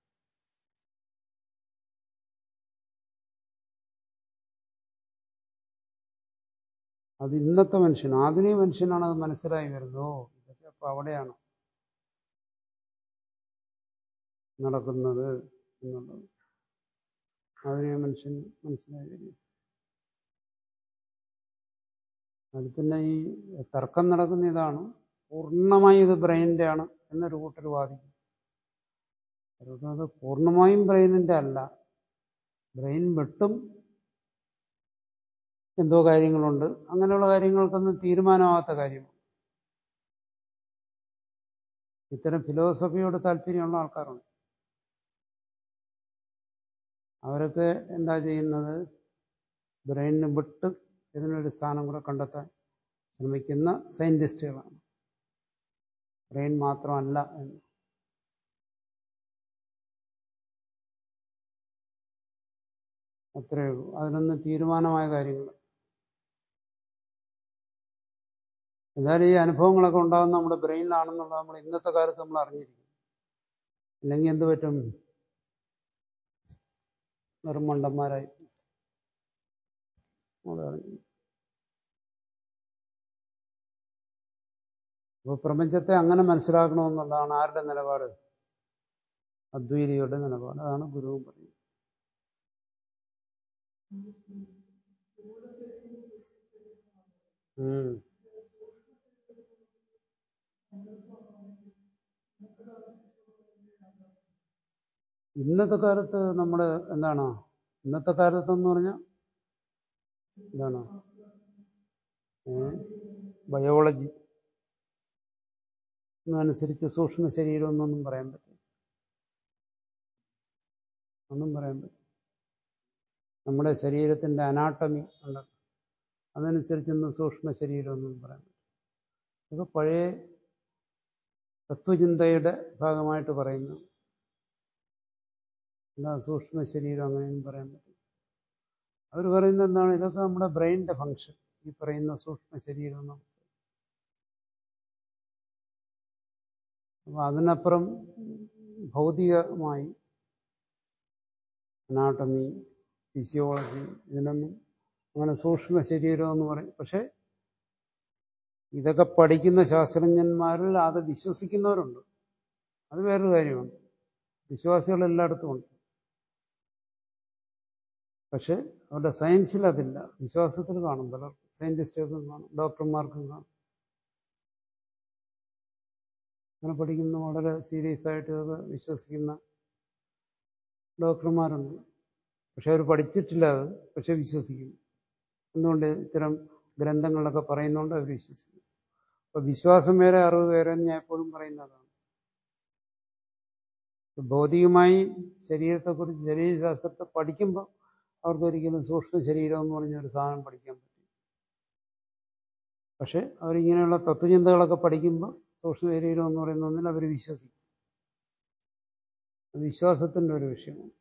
അത് ഇന്നത്തെ മനുഷ്യൻ ആധുനിക മനുഷ്യനാണ് അത് മനസ്സിലായി വരുന്നത് ഓ ഇതൊക്കെ അപ്പൊ അവിടെയാണ് നടക്കുന്നത് എന്നുള്ളത് ആധുനിക മനുഷ്യൻ മനസ്സിലായി വരും അത് പിന്നെ ഈ തർക്കം നടക്കുന്ന ഇതാണ് പൂർണ്ണമായും ഇത് ബ്രെയിനിന്റെ ആണ് എന്നൊരു കൂട്ടർ വാദിക്കും അത് പൂർണ്ണമായും ബ്രെയിനിന്റെ അല്ല ബ്രെയിൻ വിട്ടും എന്തോ കാര്യങ്ങളുണ്ട് അങ്ങനെയുള്ള കാര്യങ്ങൾക്കൊന്നും തീരുമാനമാകാത്ത കാര്യമാണ് ഇത്തരം ഫിലോസഫിയോട് താല്പര്യമുള്ള ആൾക്കാരുണ്ട് അവരൊക്കെ എന്താ ചെയ്യുന്നത് ബ്രെയിനിന് വിട്ട് ഇതിനൊരു സ്ഥാനം കൂടെ കണ്ടെത്താൻ ശ്രമിക്കുന്ന സയന്റിസ്റ്റുകളാണ് ബ്രെയിൻ മാത്രമല്ല എന്ന് അത്രയേ ഉള്ളൂ അതിനൊന്നും തീരുമാനമായ കാര്യങ്ങൾ എന്തായാലും ഈ അനുഭവങ്ങളൊക്കെ ഉണ്ടാകുന്ന നമ്മുടെ ബ്രെയിനിലാണെന്നുള്ളത് നമ്മൾ ഇന്നത്തെ കാലത്ത് നമ്മൾ അറിഞ്ഞിരിക്കും അല്ലെങ്കിൽ എന്ത് പറ്റും വെറും മണ്ടന്മാരായി അപ്പോൾ പ്രപഞ്ചത്തെ അങ്ങനെ മനസ്സിലാക്കണമെന്നുള്ളതാണ് ആരുടെ നിലപാട് അദ്വൈതിയുടെ നിലപാട് അതാണ് ഗുരുവും പറയുന്നത് ഉം ഇന്നത്തെ കാലത്ത് നമ്മൾ എന്താണ് ഇന്നത്തെ കാലത്തെന്ന് പറഞ്ഞാൽ എന്താണ് ബയോളജി അനുസരിച്ച് സൂക്ഷ്മ ശരീരം എന്നൊന്നും പറയാൻ പറ്റില്ല ഒന്നും പറയാൻ പറ്റില്ല നമ്മുടെ ശരീരത്തിന്റെ അനാട്ടമി ഉണ്ട് അതനുസരിച്ചൊന്നും സൂക്ഷ്മ ശരീരം ഒന്നും പറയാൻ പറ്റില്ല ഇത് പഴയ തത്വചിന്തയുടെ ഭാഗമായിട്ട് പറയുന്നു എന്താ സൂക്ഷ്മ ശരീരം അങ്ങനെയൊന്നും പറയാൻ പറ്റില്ല അവർ പറയുന്നത് എന്താണ് ഇതൊക്കെ നമ്മുടെ ബ്രെയിനിന്റെ ഫങ്ഷൻ ഈ പറയുന്ന സൂക്ഷ്മ ശരീരം എന്ന് അപ്പൊ അതിനപ്പുറം ഭൗതികമായി അനാട്ടമി ഫിസിയോളജി ഇതിനൊന്നും അങ്ങനെ സൂക്ഷ്മ ശരീരം എന്ന് പറയും പക്ഷെ ഇതൊക്കെ പഠിക്കുന്ന ശാസ്ത്രജ്ഞന്മാരിൽ അത് വിശ്വസിക്കുന്നവരുണ്ട് അത് വേറൊരു കാര്യമാണ് വിശ്വാസികൾ എല്ലായിടത്തും ഉണ്ട് പക്ഷെ അവരുടെ സയൻസിൽ അതില്ല വിശ്വാസത്തിൽ കാണും പലർക്കും സയന്റിസ്റ്റുകൾക്കും കാണും ഡോക്ടർമാർക്കും കാണും അങ്ങനെ പഠിക്കുന്ന വളരെ സീരിയസ് ആയിട്ട് അത് വിശ്വസിക്കുന്ന ഡോക്ടർമാരുണ്ട് പക്ഷെ അവർ പഠിച്ചിട്ടില്ല അത് പക്ഷെ വിശ്വസിക്കുന്നു എന്തുകൊണ്ട് ഇത്തരം ഗ്രന്ഥങ്ങളിലൊക്കെ പറയുന്നതുകൊണ്ട് അവർ വിശ്വസിക്കുന്നു അപ്പൊ വിശ്വാസം വേറെ അറിവ് വേറെ എന്ന് ഞാൻ എപ്പോഴും പറയുന്നതാണ് ഭൗതികമായി ശരീരത്തെക്കുറിച്ച് ശരീരശാസ്ത്രത്തെ പഠിക്കുമ്പോൾ അവർക്കൊരിക്കലും സൂക്ഷ്മ ശരീരം എന്ന് പറഞ്ഞ ഒരു സാധനം പഠിക്കാൻ പറ്റും പക്ഷെ അവരിങ്ങനെയുള്ള തത്വചിന്തകളൊക്കെ പഠിക്കുമ്പോൾ സൂക്ഷ്മ ശരീരം എന്ന് പറയുന്ന ഒന്നിൽ അവർ വിശ്വസിക്കും വിശ്വാസത്തിൻ്റെ ഒരു വിഷയമാണ്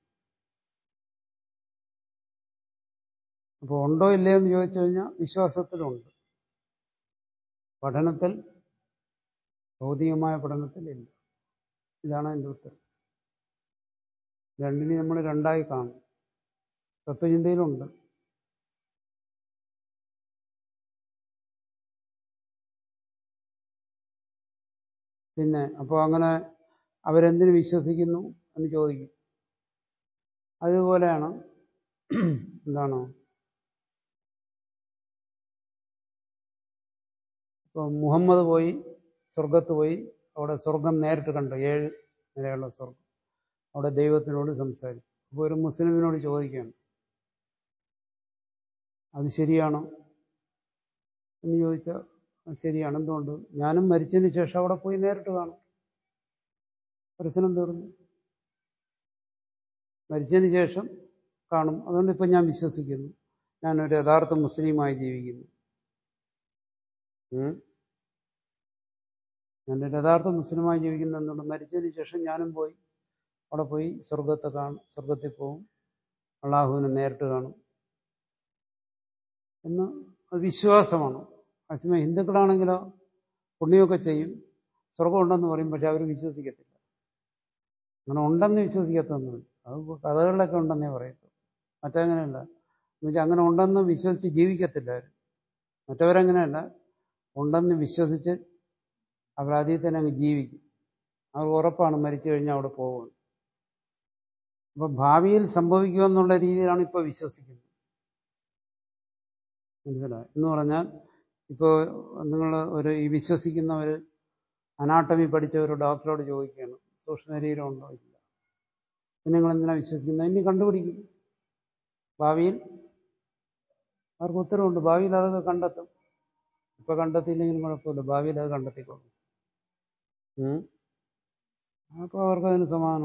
അപ്പോൾ ഉണ്ടോ ഇല്ലയോ എന്ന് ചോദിച്ചു കഴിഞ്ഞാൽ വിശ്വാസത്തിലുണ്ട് പഠനത്തിൽ ഭൗതികമായ പഠനത്തിൽ ഇല്ല ഇതാണ് എൻ്റെ ഉത്തരം രണ്ടിനെ നമ്മൾ രണ്ടായി കാണും തത്വചിന്തയിലുണ്ട് പിന്നെ അപ്പോൾ അങ്ങനെ അവരെന്തിനു വിശ്വസിക്കുന്നു എന്ന് ചോദിക്കും അതുപോലെയാണ് എന്താണ് ഇപ്പോൾ മുഹമ്മദ് പോയി സ്വർഗത്ത് പോയി അവിടെ സ്വർഗം നേരിട്ട് കണ്ടു ഏഴ് നിലയുള്ള സ്വർഗം അവിടെ ദൈവത്തിനോട് സംസാരിക്കും അപ്പോൾ ഒരു മുസ്ലിമിനോട് ചോദിക്കുകയാണ് അത് ശരിയാണോ എന്ന് ചോദിച്ചാൽ അത് ശരിയാണ് എന്തുകൊണ്ട് ഞാനും മരിച്ചതിന് ശേഷം അവിടെ പോയി നേരിട്ട് കാണും പ്രശ്നം തീർന്നു മരിച്ചതിന് ശേഷം കാണും അതുകൊണ്ട് ഇപ്പം ഞാൻ വിശ്വസിക്കുന്നു ഞാനൊരു യഥാർത്ഥ മുസ്ലിമായി ജീവിക്കുന്നു ഞാനൊരു യഥാർത്ഥ മുസ്ലിമായി ജീവിക്കുന്ന എന്തുകൊണ്ട് മരിച്ചതിന് ശേഷം ഞാനും പോയി അവിടെ പോയി സ്വർഗത്തെ കാണും സ്വർഗത്തിൽ പോവും അള്ളാഹുവിനെ നേരിട്ട് കാണും എന്ന് അത് വിശ്വാസമാണ് അതേസമയം ഹിന്ദുക്കളാണെങ്കിലോ പുണ്യമൊക്കെ ചെയ്യും സ്വർഗം ഉണ്ടെന്ന് പറയും പക്ഷെ അവർ വിശ്വസിക്കത്തില്ല അങ്ങനെ ഉണ്ടെന്ന് വിശ്വസിക്കത്തൊന്നുമില്ല അത് കഥകളിലൊക്കെ ഉണ്ടെന്നേ പറയത്തുള്ളൂ മറ്റങ്ങനെയല്ല എന്നുവെച്ചാൽ അങ്ങനെ ഉണ്ടെന്ന് വിശ്വസിച്ച് ജീവിക്കത്തില്ല അവർ മറ്റവരങ്ങനെയല്ല ഉണ്ടെന്ന് വിശ്വസിച്ച് അവരാദ്യം തന്നെ അങ്ങ് ജീവിക്കും അവർ ഉറപ്പാണ് മരിച്ചു കഴിഞ്ഞാൽ അവിടെ പോകുന്നത് അപ്പൊ ഭാവിയിൽ സംഭവിക്കുമെന്നുള്ള രീതിയിലാണ് ഇപ്പോൾ വിശ്വസിക്കുന്നത് മനസ്സിലായി എന്ന് പറഞ്ഞാൽ ഇപ്പോൾ നിങ്ങൾ ഒരു ഈ വിശ്വസിക്കുന്ന ഒരു അനാട്ടമി പഠിച്ച ഒരു ഡോക്ടറോട് ചോദിക്കുകയാണ് സൂക്ഷ്മ ശരീരം ഉണ്ടോ ഇല്ല പിന്നെ നിങ്ങൾ എന്തിനാ വിശ്വസിക്കുന്നത് ഇനി കണ്ടുപിടിക്കും ഭാവിയിൽ അവർക്ക് ഉത്തരവുണ്ട് ഭാവിയിൽ അതൊക്കെ കണ്ടെത്തും ഇപ്പൊ കണ്ടെത്തിയില്ലെങ്കിലും കുഴപ്പമില്ല ഭാവിയിൽ അത് കണ്ടെത്തിക്കോളും അപ്പോൾ അവർക്ക് അതിന് സമാധാനം